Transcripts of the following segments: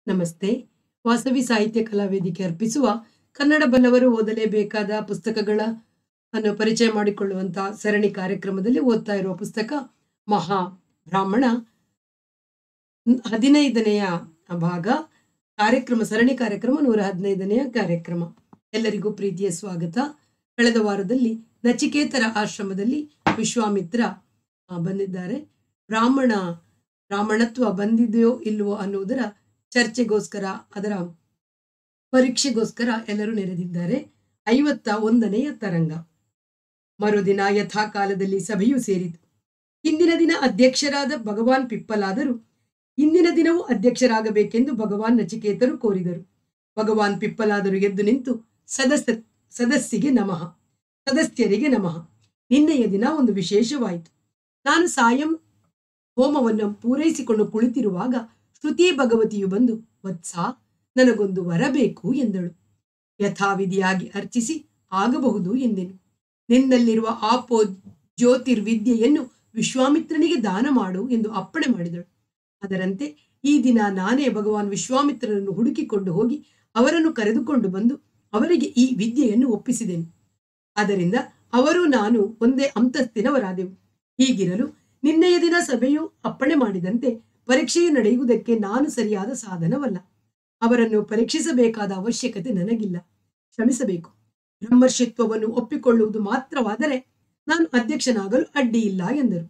ನಮಸ್ತೆ ವಾಸವಿ ಸಾಹಿತ್ಯ ಕಲಾವೇದಿಕೆ ಅರ್ಪಿಸುವ ಕನ್ನಡ ಬಲ್ಲವರು ಓದಲೇಬೇಕಾದ ಪುಸ್ತಕಗಳ ಅನ್ನು ಪರಿಚಯ ಮಾಡಿಕೊಳ್ಳುವಂತಹ ಸರಣಿ ಕಾರ್ಯಕ್ರಮದಲ್ಲಿ ಓದ್ತಾ ಇರುವ ಪುಸ್ತಕ ಮಹಾ ಬ್ರಾಹ್ಮಣ ನ್- ಹದಿನೈದನೆಯ ಭಾಗ ಕಾರ್ಯಕ್ರಮ ಸರಣಿ ಕಾರ್ಯಕ್ರಮ ನೂರ ಹದಿನೈದನೆಯ ಕಾರ್ಯಕ್ರಮ ಎಲ್ಲರಿಗೂ ಪ್ರೀತಿಯ ಸ್ವಾಗತ ಕಳೆದ ವಾರದಲ್ಲಿ ನಚಿಕೇತರ ಆಶ್ರಮದಲ್ಲಿ ವಿಶ್ವಾಮಿತ್ರ ಆ, ಬಂದಿದ್ದಾರೆ ಬ್ರಾಹ್ಮಣ ಬ್ರಾಹ್ಮಣತ್ವ ಬಂದಿದೆಯೋ ಇಲ್ವೋ ಅನ್ನುವುದರ ಚರ್ಚೆಗೋಸ್ಕರ ಅದರ ಪರೀಕ್ಷೆಗೋಸ್ಕರ ಎಲ್ಲರೂ ನೆರೆದಿದ್ದಾರೆ ಐವತ್ತ ಒಂದನೆಯ ತರಂಗ ಮರುದಿನ ಯಥಾಕಾಲದಲ್ಲಿ ಸಭೆಯು ಸೇರಿತು ಹಿಂದಿನ ದಿನ ಅಧ್ಯಕ್ಷರಾದ ಭಗವಾನ್ ಪಿಪ್ಪಲಾದರು ಇಂದಿನ ದಿನವೂ ಅಧ್ಯಕ್ಷರಾಗಬೇಕೆಂದು ಭಗವಾನ್ ನಚಿಕೇತರು ಕೋರಿದರು ಭಗವಾನ್ ಪಿಪ್ಪಲಾದರು ಎದ್ದು ನಿಂತು ಸದಸ್ಯ ಸದಸ್ಯಗೆ ನಮಃ ಸದಸ್ಯರಿಗೆ ನಮಃ ನಿನ್ನೆಯ ದಿನ ಒಂದು ವಿಶೇಷವಾಯಿತು ನಾನು ಸಾಯಂ ಹೋಮವನ್ನು ಪೂರೈಸಿಕೊಂಡು ಕುಳಿತಿರುವಾಗ ಶ್ರುತಿ ಭಗವತಿಯು ಬಂದು ವತ್ಸ ನನಗೊಂದು ವರ ಬೇಕು ಎಂದಳು ಯಥಾವಿಧಿಯಾಗಿ ಅರ್ಚಿಸಿ ಆಗಬಹುದು ಎಂದೆನು ನಿನ್ನಲ್ಲಿರುವ ಆಪೋ ಜ್ಯೋತಿರ್ವಿದ್ಯೆಯನ್ನು ವಿಶ್ವಾಮಿತ್ರನಿಗೆ ದಾನ ಮಾಡು ಎಂದು ಅಪ್ಪಣೆ ಮಾಡಿದಳು ಅದರಂತೆ ಈ ದಿನ ನಾನೇ ಭಗವಾನ್ ವಿಶ್ವಾಮಿತ್ರರನ್ನು ಹುಡುಕಿಕೊಂಡು ಹೋಗಿ ಅವರನ್ನು ಕರೆದುಕೊಂಡು ಬಂದು ಅವರಿಗೆ ಈ ವಿದ್ಯೆಯನ್ನು ಒಪ್ಪಿಸಿದೆನು ಅದರಿಂದ ಅವರು ನಾನು ಒಂದೇ ಅಂತಸ್ತಿನವರಾದೆವು ಹೀಗಿರಲು ನಿನ್ನೆಯ ದಿನ ಸಭೆಯು ಅಪ್ಪಣೆ ಮಾಡಿದಂತೆ ಪರೀಕ್ಷೆಯು ನಡೆಯುವುದಕ್ಕೆ ನಾನು ಸರಿಯಾದ ಸಾಧನವಲ್ಲ ಅವರನ್ನು ಪರೀಕ್ಷಿಸಬೇಕಾದ ಅವಶ್ಯಕತೆ ನನಗಿಲ್ಲ ಕ್ಷಮಿಸಬೇಕು ಬ್ರಹ್ಮರ್ಷಿತ್ವವನ್ನು ಒಪ್ಪಿಕೊಳ್ಳುವುದು ಮಾತ್ರವಾದರೆ ನಾನು ಅಧ್ಯಕ್ಷನಾಗಲು ಅಡ್ಡಿಯಿಲ್ಲ ಎಂದರು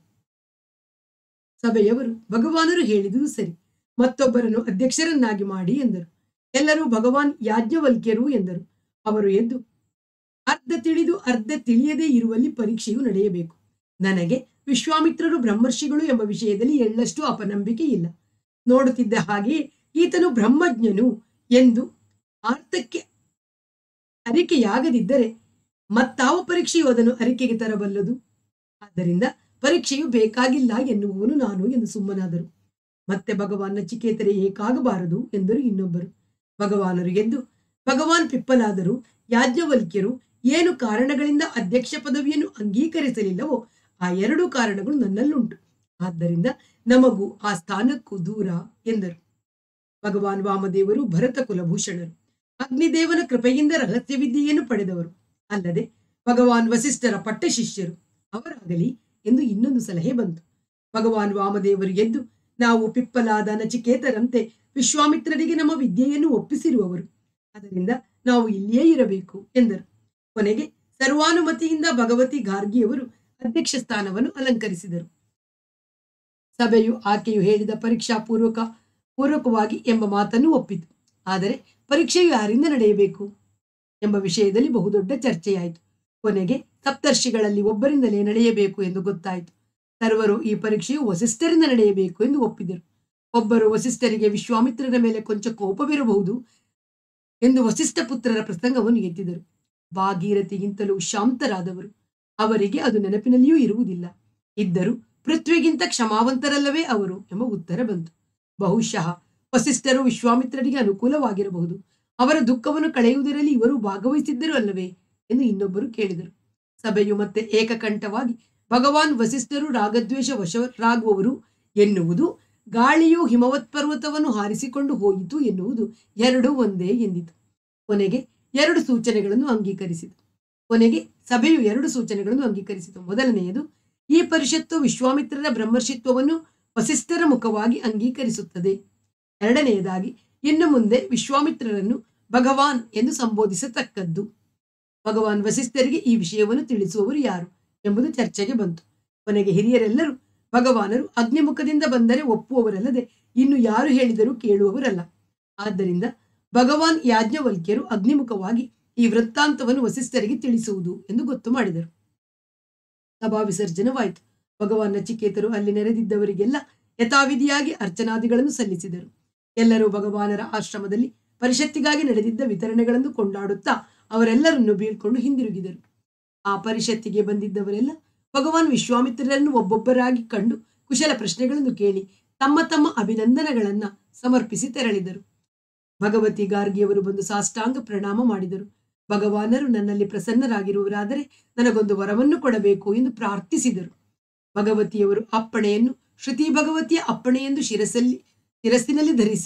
ಸಭೆಯವರು ಭಗವಾನರು ಹೇಳಿದುದು ಸರಿ ಮತ್ತೊಬ್ಬರನ್ನು ಅಧ್ಯಕ್ಷರನ್ನಾಗಿ ಮಾಡಿ ಎಂದರು ಎಲ್ಲರೂ ಭಗವಾನ್ ಯಾಜ್ಞವಲ್ಕ್ಯರು ಎಂದರು ಅವರು ಎದ್ದು ಅರ್ಧ ತಿಳಿದು ಅರ್ಧ ತಿಳಿಯದೇ ಇರುವಲ್ಲಿ ಪರೀಕ್ಷೆಯು ನಡೆಯಬೇಕು ನನಗೆ ವಿಶ್ವಾಮಿತ್ರರು ಬ್ರಹ್ಮರ್ಷಿಗಳು ಎಂಬ ವಿಷಯದಲ್ಲಿ ಎಳ್ಳಷ್ಟು ಅಪನಂಬಿಕೆ ಇಲ್ಲ ನೋಡುತ್ತಿದ್ದ ಹಾಗೆಯೇ ಈತನು ಬ್ರಹ್ಮಜ್ಞನು ಎಂದು ಅರ್ಥಕ್ಕೆ ಅರಿಕೆಯಾಗದಿದ್ದರೆ ಮತ್ತಾವ ಪರೀಕ್ಷೆಯು ಅದನ್ನು ಅರಿಕೆಗೆ ತರಬಲ್ಲದು ಆದ್ದರಿಂದ ಪರೀಕ್ಷೆಯು ಬೇಕಾಗಿಲ್ಲ ಎನ್ನುವವನು ನಾನು ಎಂದು ಸುಮ್ಮನಾದರು ಮತ್ತೆ ಭಗವಾನ್ ನಚಿಕೇತರೆ ಏಕಾಗಬಾರದು ಎಂದರು ಇನ್ನೊಬ್ಬರು ಭಗವಾನರು ಎದ್ದು ಭಗವಾನ್ ಪಿಪ್ಪಲಾದರು ಯಾಜ್ಞವಲ್ಕ್ಯರು ಏನು ಕಾರಣಗಳಿಂದ ಅಧ್ಯಕ್ಷ ಪದವಿಯನ್ನು ಅಂಗೀಕರಿಸಲಿಲ್ಲವೋ ಆ ಎರಡು ಕಾರಣಗಳು ನನ್ನಲ್ಲುಂಟು ಆದ್ದರಿಂದ ನಮಗೂ ಆ ಸ್ಥಾನಕ್ಕೂ ದೂರ ಎಂದರು ಭಗವಾನ್ ವಾಮದೇವರು ಭರತ ಕುಲಭೂಷಣರು ಅಗ್ನಿದೇವನ ಕೃಪೆಯಿಂದ ರಹಸ್ಯ ವಿದ್ಯೆಯನ್ನು ಪಡೆದವರು ಅಲ್ಲದೆ ಭಗವಾನ್ ವಸಿಷ್ಠರ ಪಟ್ಟ ಶಿಷ್ಯರು ಅವರಾಗಲಿ ಎಂದು ಇನ್ನೊಂದು ಸಲಹೆ ಬಂತು ಭಗವಾನ್ ವಾಮದೇವರು ಎದ್ದು ನಾವು ಪಿಪ್ಪಲಾದ ನಚಿಕೇತರಂತೆ ವಿಶ್ವಾಮಿತ್ರರಿಗೆ ನಮ್ಮ ವಿದ್ಯೆಯನ್ನು ಒಪ್ಪಿಸಿರುವವರು ಅದರಿಂದ ನಾವು ಇಲ್ಲಿಯೇ ಇರಬೇಕು ಎಂದರು ಕೊನೆಗೆ ಸರ್ವಾನುಮತಿಯಿಂದ ಭಗವತಿ ಗಾರ್ಗಿಯವರು ಅಧ್ಯಕ್ಷ ಸ್ಥಾನವನ್ನು ಅಲಂಕರಿಸಿದರು ಸಭೆಯು ಆಕೆಯು ಹೇಳಿದ ಪರೀಕ್ಷಾ ಪೂರ್ವಕ ಪೂರ್ವಕವಾಗಿ ಎಂಬ ಮಾತನ್ನು ಒಪ್ಪಿತು ಆದರೆ ಪರೀಕ್ಷೆಯು ಯಾರಿಂದ ನಡೆಯಬೇಕು ಎಂಬ ವಿಷಯದಲ್ಲಿ ಬಹುದೊಡ್ಡ ಚರ್ಚೆಯಾಯಿತು ಕೊನೆಗೆ ಸಪ್ತರ್ಷಿಗಳಲ್ಲಿ ಒಬ್ಬರಿಂದಲೇ ನಡೆಯಬೇಕು ಎಂದು ಗೊತ್ತಾಯಿತು ಸರ್ವರು ಈ ಪರೀಕ್ಷೆಯು ವಸಿಷ್ಠರಿಂದ ನಡೆಯಬೇಕು ಎಂದು ಒಪ್ಪಿದರು ಒಬ್ಬರು ವಸಿಷ್ಠರಿಗೆ ವಿಶ್ವಾಮಿತ್ರರ ಮೇಲೆ ಕೊಂಚ ಕೋಪವಿರಬಹುದು ಎಂದು ವಸಿಷ್ಠ ಪುತ್ರರ ಪ್ರಸಂಗವನ್ನು ಎತ್ತಿದರು ಭಾಗೀರಥಿಗಿಂತಲೂ ಶಾಂತರಾದವರು ಅವರಿಗೆ ಅದು ನೆನಪಿನಲ್ಲಿಯೂ ಇರುವುದಿಲ್ಲ ಇದ್ದರೂ ಪೃಥ್ವಿಗಿಂತ ಕ್ಷಮಾವಂತರಲ್ಲವೇ ಅವರು ಎಂಬ ಉತ್ತರ ಬಂತು ಬಹುಶಃ ವಸಿಷ್ಠರು ವಿಶ್ವಾಮಿತ್ರರಿಗೆ ಅನುಕೂಲವಾಗಿರಬಹುದು ಅವರ ದುಃಖವನ್ನು ಕಳೆಯುವುದರಲ್ಲಿ ಇವರು ಭಾಗವಹಿಸಿದ್ದರು ಅಲ್ಲವೇ ಎಂದು ಇನ್ನೊಬ್ಬರು ಕೇಳಿದರು ಸಭೆಯು ಮತ್ತೆ ಏಕಕಂಠವಾಗಿ ಭಗವಾನ್ ವಸಿಷ್ಠರು ರಾಗದ್ವೇಷ ವಶರಾಗುವವರು ಎನ್ನುವುದು ಗಾಳಿಯು ಹಿಮವತ್ ಪರ್ವತವನ್ನು ಹಾರಿಸಿಕೊಂಡು ಹೋಯಿತು ಎನ್ನುವುದು ಎರಡೂ ಒಂದೇ ಎಂದಿತು ಕೊನೆಗೆ ಎರಡು ಸೂಚನೆಗಳನ್ನು ಅಂಗೀಕರಿಸಿತು ಕೊನೆಗೆ ಸಭೆಯು ಎರಡು ಸೂಚನೆಗಳನ್ನು ಅಂಗೀಕರಿಸಿತು ಮೊದಲನೆಯದು ಈ ಪರಿಷತ್ತು ವಿಶ್ವಾಮಿತ್ರರ ಬ್ರಹ್ಮರ್ಷಿತ್ವವನ್ನು ವಸಿಷ್ಠರ ಮುಖವಾಗಿ ಅಂಗೀಕರಿಸುತ್ತದೆ ಎರಡನೆಯದಾಗಿ ಇನ್ನು ಮುಂದೆ ವಿಶ್ವಾಮಿತ್ರರನ್ನು ಭಗವಾನ್ ಎಂದು ಸಂಬೋಧಿಸತಕ್ಕದ್ದು ಭಗವಾನ್ ವಸಿಷ್ಠರಿಗೆ ಈ ವಿಷಯವನ್ನು ತಿಳಿಸುವವರು ಯಾರು ಎಂಬುದು ಚರ್ಚೆಗೆ ಬಂತು ಕೊನೆಗೆ ಹಿರಿಯರೆಲ್ಲರೂ ಭಗವಾನರು ಅಗ್ನಿಮುಖದಿಂದ ಬಂದರೆ ಒಪ್ಪುವವರಲ್ಲದೆ ಇನ್ನು ಯಾರು ಹೇಳಿದರೂ ಕೇಳುವವರಲ್ಲ ಆದ್ದರಿಂದ ಭಗವಾನ್ ಯಾಜ್ಞವಲ್ಕ್ಯರು ಅಗ್ನಿಮುಖವಾಗಿ ಈ ವೃತ್ತಾಂತವನ್ನು ವಸಿಷ್ಠರಿಗೆ ತಿಳಿಸುವುದು ಎಂದು ಗೊತ್ತು ಮಾಡಿದರು ಸಭಾ ವಿಸರ್ಜನವಾಯಿತು ಭಗವಾನ್ ನಚಿಕೇತರು ಅಲ್ಲಿ ನೆರೆದಿದ್ದವರಿಗೆಲ್ಲ ಯಥಾವಿಧಿಯಾಗಿ ಅರ್ಚನಾದಿಗಳನ್ನು ಸಲ್ಲಿಸಿದರು ಎಲ್ಲರೂ ಭಗವಾನರ ಆಶ್ರಮದಲ್ಲಿ ಪರಿಷತ್ತಿಗಾಗಿ ನಡೆದಿದ್ದ ವಿತರಣೆಗಳನ್ನು ಕೊಂಡಾಡುತ್ತಾ ಅವರೆಲ್ಲರನ್ನು ಬೀಳ್ಕೊಂಡು ಹಿಂದಿರುಗಿದರು ಆ ಪರಿಷತ್ತಿಗೆ ಬಂದಿದ್ದವರೆಲ್ಲ ಭಗವಾನ್ ವಿಶ್ವಾಮಿತ್ರರನ್ನು ಒಬ್ಬೊಬ್ಬರಾಗಿ ಕಂಡು ಕುಶಲ ಪ್ರಶ್ನೆಗಳನ್ನು ಕೇಳಿ ತಮ್ಮ ತಮ್ಮ ಅಭಿನಂದನೆಗಳನ್ನ ಸಮರ್ಪಿಸಿ ತೆರಳಿದರು ಭಗವತಿ ಗಾರ್ಗಿಯವರು ಬಂದು ಸಾಷ್ಟಾಂಗ ಪ್ರಣಾಮ ಮಾಡಿದರು ಭಗವಾನರು ನನ್ನಲ್ಲಿ ಪ್ರಸನ್ನರಾಗಿರುವರಾದರೆ ನನಗೊಂದು ವರವನ್ನು ಕೊಡಬೇಕು ಎಂದು ಪ್ರಾರ್ಥಿಸಿದರು ಭಗವತಿಯವರು ಅಪ್ಪಣೆಯನ್ನು ಶ್ರುತಿ ಭಗವತಿಯ ಅಪ್ಪಣೆಯೆಂದು ಶಿರಸಲ್ಲಿ ಶಿರಸ್ಸಿನಲ್ಲಿ ಧರಿಸಿ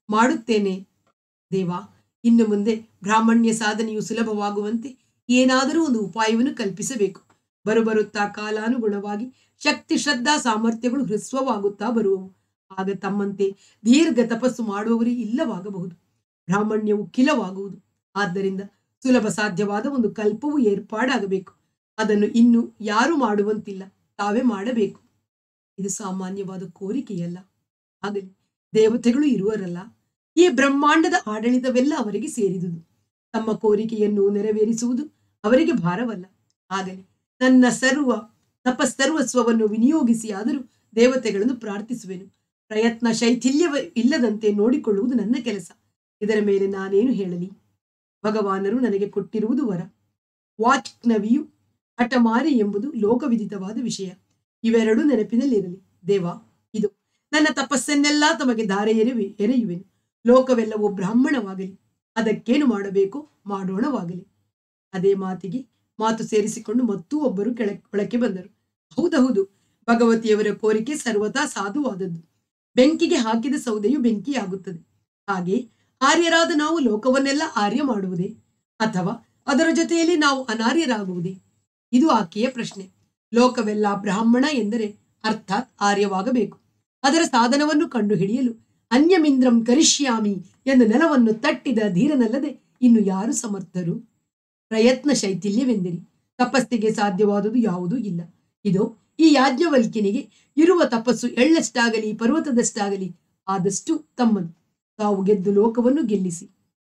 ಮಾಡುತ್ತೇನೆ ದೇವಾ ಇನ್ನು ಮುಂದೆ ಬ್ರಾಹ್ಮಣ್ಯ ಸಾಧನೆಯು ಸುಲಭವಾಗುವಂತೆ ಏನಾದರೂ ಒಂದು ಉಪಾಯವನ್ನು ಕಲ್ಪಿಸಬೇಕು ಬರುಬರುತ್ತಾ ಕಾಲಾನುಗುಣವಾಗಿ ಶಕ್ತಿ ಶ್ರದ್ಧಾ ಸಾಮರ್ಥ್ಯಗಳು ಹ್ರಸ್ವವಾಗುತ್ತಾ ಬರುವವು ಆಗ ತಮ್ಮಂತೆ ದೀರ್ಘ ತಪಸ್ಸು ಮಾಡುವವರೇ ಇಲ್ಲವಾಗಬಹುದು ಬ್ರಾಹ್ಮಣ್ಯವು ಕಿಲವಾಗುವುದು ಆದ್ದರಿಂದ ಸುಲಭ ಸಾಧ್ಯವಾದ ಒಂದು ಕಲ್ಪವು ಏರ್ಪಾಡಾಗಬೇಕು ಅದನ್ನು ಇನ್ನು ಯಾರು ಮಾಡುವಂತಿಲ್ಲ ತಾವೇ ಮಾಡಬೇಕು ಇದು ಸಾಮಾನ್ಯವಾದ ಕೋರಿಕೆಯಲ್ಲ ಆಗಲಿ ದೇವತೆಗಳು ಇರುವರಲ್ಲ ಈ ಬ್ರಹ್ಮಾಂಡದ ಆಡಳಿತವೆಲ್ಲ ಅವರಿಗೆ ಸೇರಿದುದು ತಮ್ಮ ಕೋರಿಕೆಯನ್ನು ನೆರವೇರಿಸುವುದು ಅವರಿಗೆ ಭಾರವಲ್ಲ ಆಗಲಿ ನನ್ನ ಸರ್ವ ತಪಸ್ಸರ್ವಸ್ವವನ್ನು ವಿನಿಯೋಗಿಸಿ ಆದರೂ ದೇವತೆಗಳನ್ನು ಪ್ರಾರ್ಥಿಸುವೆನು ಪ್ರಯತ್ನ ಶೈಥಿಲ್ಯವ ಇಲ್ಲದಂತೆ ನೋಡಿಕೊಳ್ಳುವುದು ನನ್ನ ಕೆಲಸ ಇದರ ಮೇಲೆ ನಾನೇನು ಹೇಳಲಿ ಭಗವಾನರು ನನಗೆ ಕೊಟ್ಟಿರುವುದು ವರ ವಾಚ್ನವಿಯು ಹಠಮಾರಿ ಎಂಬುದು ಲೋಕವಿದಿತವಾದ ವಿಷಯ ಇವೆರಡೂ ನೆನಪಿನಲ್ಲಿರಲಿ ದೇವ ಇದು ನನ್ನ ತಪಸ್ಸನ್ನೆಲ್ಲ ತಮಗೆ ದಾರೆ ಎರೆವಿ ಎರೆಯುವೆನು ಲೋಕವೆಲ್ಲವೂ ಬ್ರಾಹ್ಮಣವಾಗಲಿ ಅದಕ್ಕೇನು ಮಾಡಬೇಕು ಮಾಡೋಣವಾಗಲಿ ಅದೇ ಮಾತಿಗೆ ಮಾತು ಸೇರಿಸಿಕೊಂಡು ಮತ್ತೂ ಒಬ್ಬರು ಕೆಳ ಒಳಕ್ಕೆ ಬಂದರು ಹೌದೌದು ಭಗವತಿಯವರ ಕೋರಿಕೆ ಸರ್ವತಾ ಸಾಧುವಾದದ್ದು ಬೆಂಕಿಗೆ ಹಾಕಿದ ಸೌದೆಯು ಬೆಂಕಿಯಾಗುತ್ತದೆ ಹಾಗೆ ಆರ್ಯರಾದ ನಾವು ಲೋಕವನ್ನೆಲ್ಲ ಆರ್ಯ ಮಾಡುವುದೇ ಅಥವಾ ಅದರ ಜೊತೆಯಲ್ಲಿ ನಾವು ಅನಾರ್ಯರಾಗುವುದೇ ಇದು ಆಕೆಯ ಪ್ರಶ್ನೆ ಲೋಕವೆಲ್ಲ ಬ್ರಾಹ್ಮಣ ಎಂದರೆ ಅರ್ಥಾತ್ ಆರ್ಯವಾಗಬೇಕು ಅದರ ಸಾಧನವನ್ನು ಕಂಡುಹಿಡಿಯಲು ಅನ್ಯಮಿಂದ್ರಂ ಕರಿಷ್ಯಾಮಿ ಎಂದು ನೆಲವನ್ನು ತಟ್ಟಿದ ಧೀರನಲ್ಲದೆ ಇನ್ನು ಯಾರು ಸಮರ್ಥರು ಪ್ರಯತ್ನ ಶೈಥಿಲ್ಯವೆಂದಿರಿ ತಪಸ್ಸಿಗೆ ಸಾಧ್ಯವಾದುದು ಯಾವುದೂ ಇಲ್ಲ ಇದು ಈ ಯಾಜ್ಞವಲ್ಕ್ಯನಿಗೆ ಇರುವ ತಪಸ್ಸು ಎಳ್ಳಷ್ಟಾಗಲಿ ಪರ್ವತದಷ್ಟಾಗಲಿ ಆದಷ್ಟು ತಮ್ಮದು ತಾವು ಗೆದ್ದು ಲೋಕವನ್ನು ಗೆಲ್ಲಿಸಿ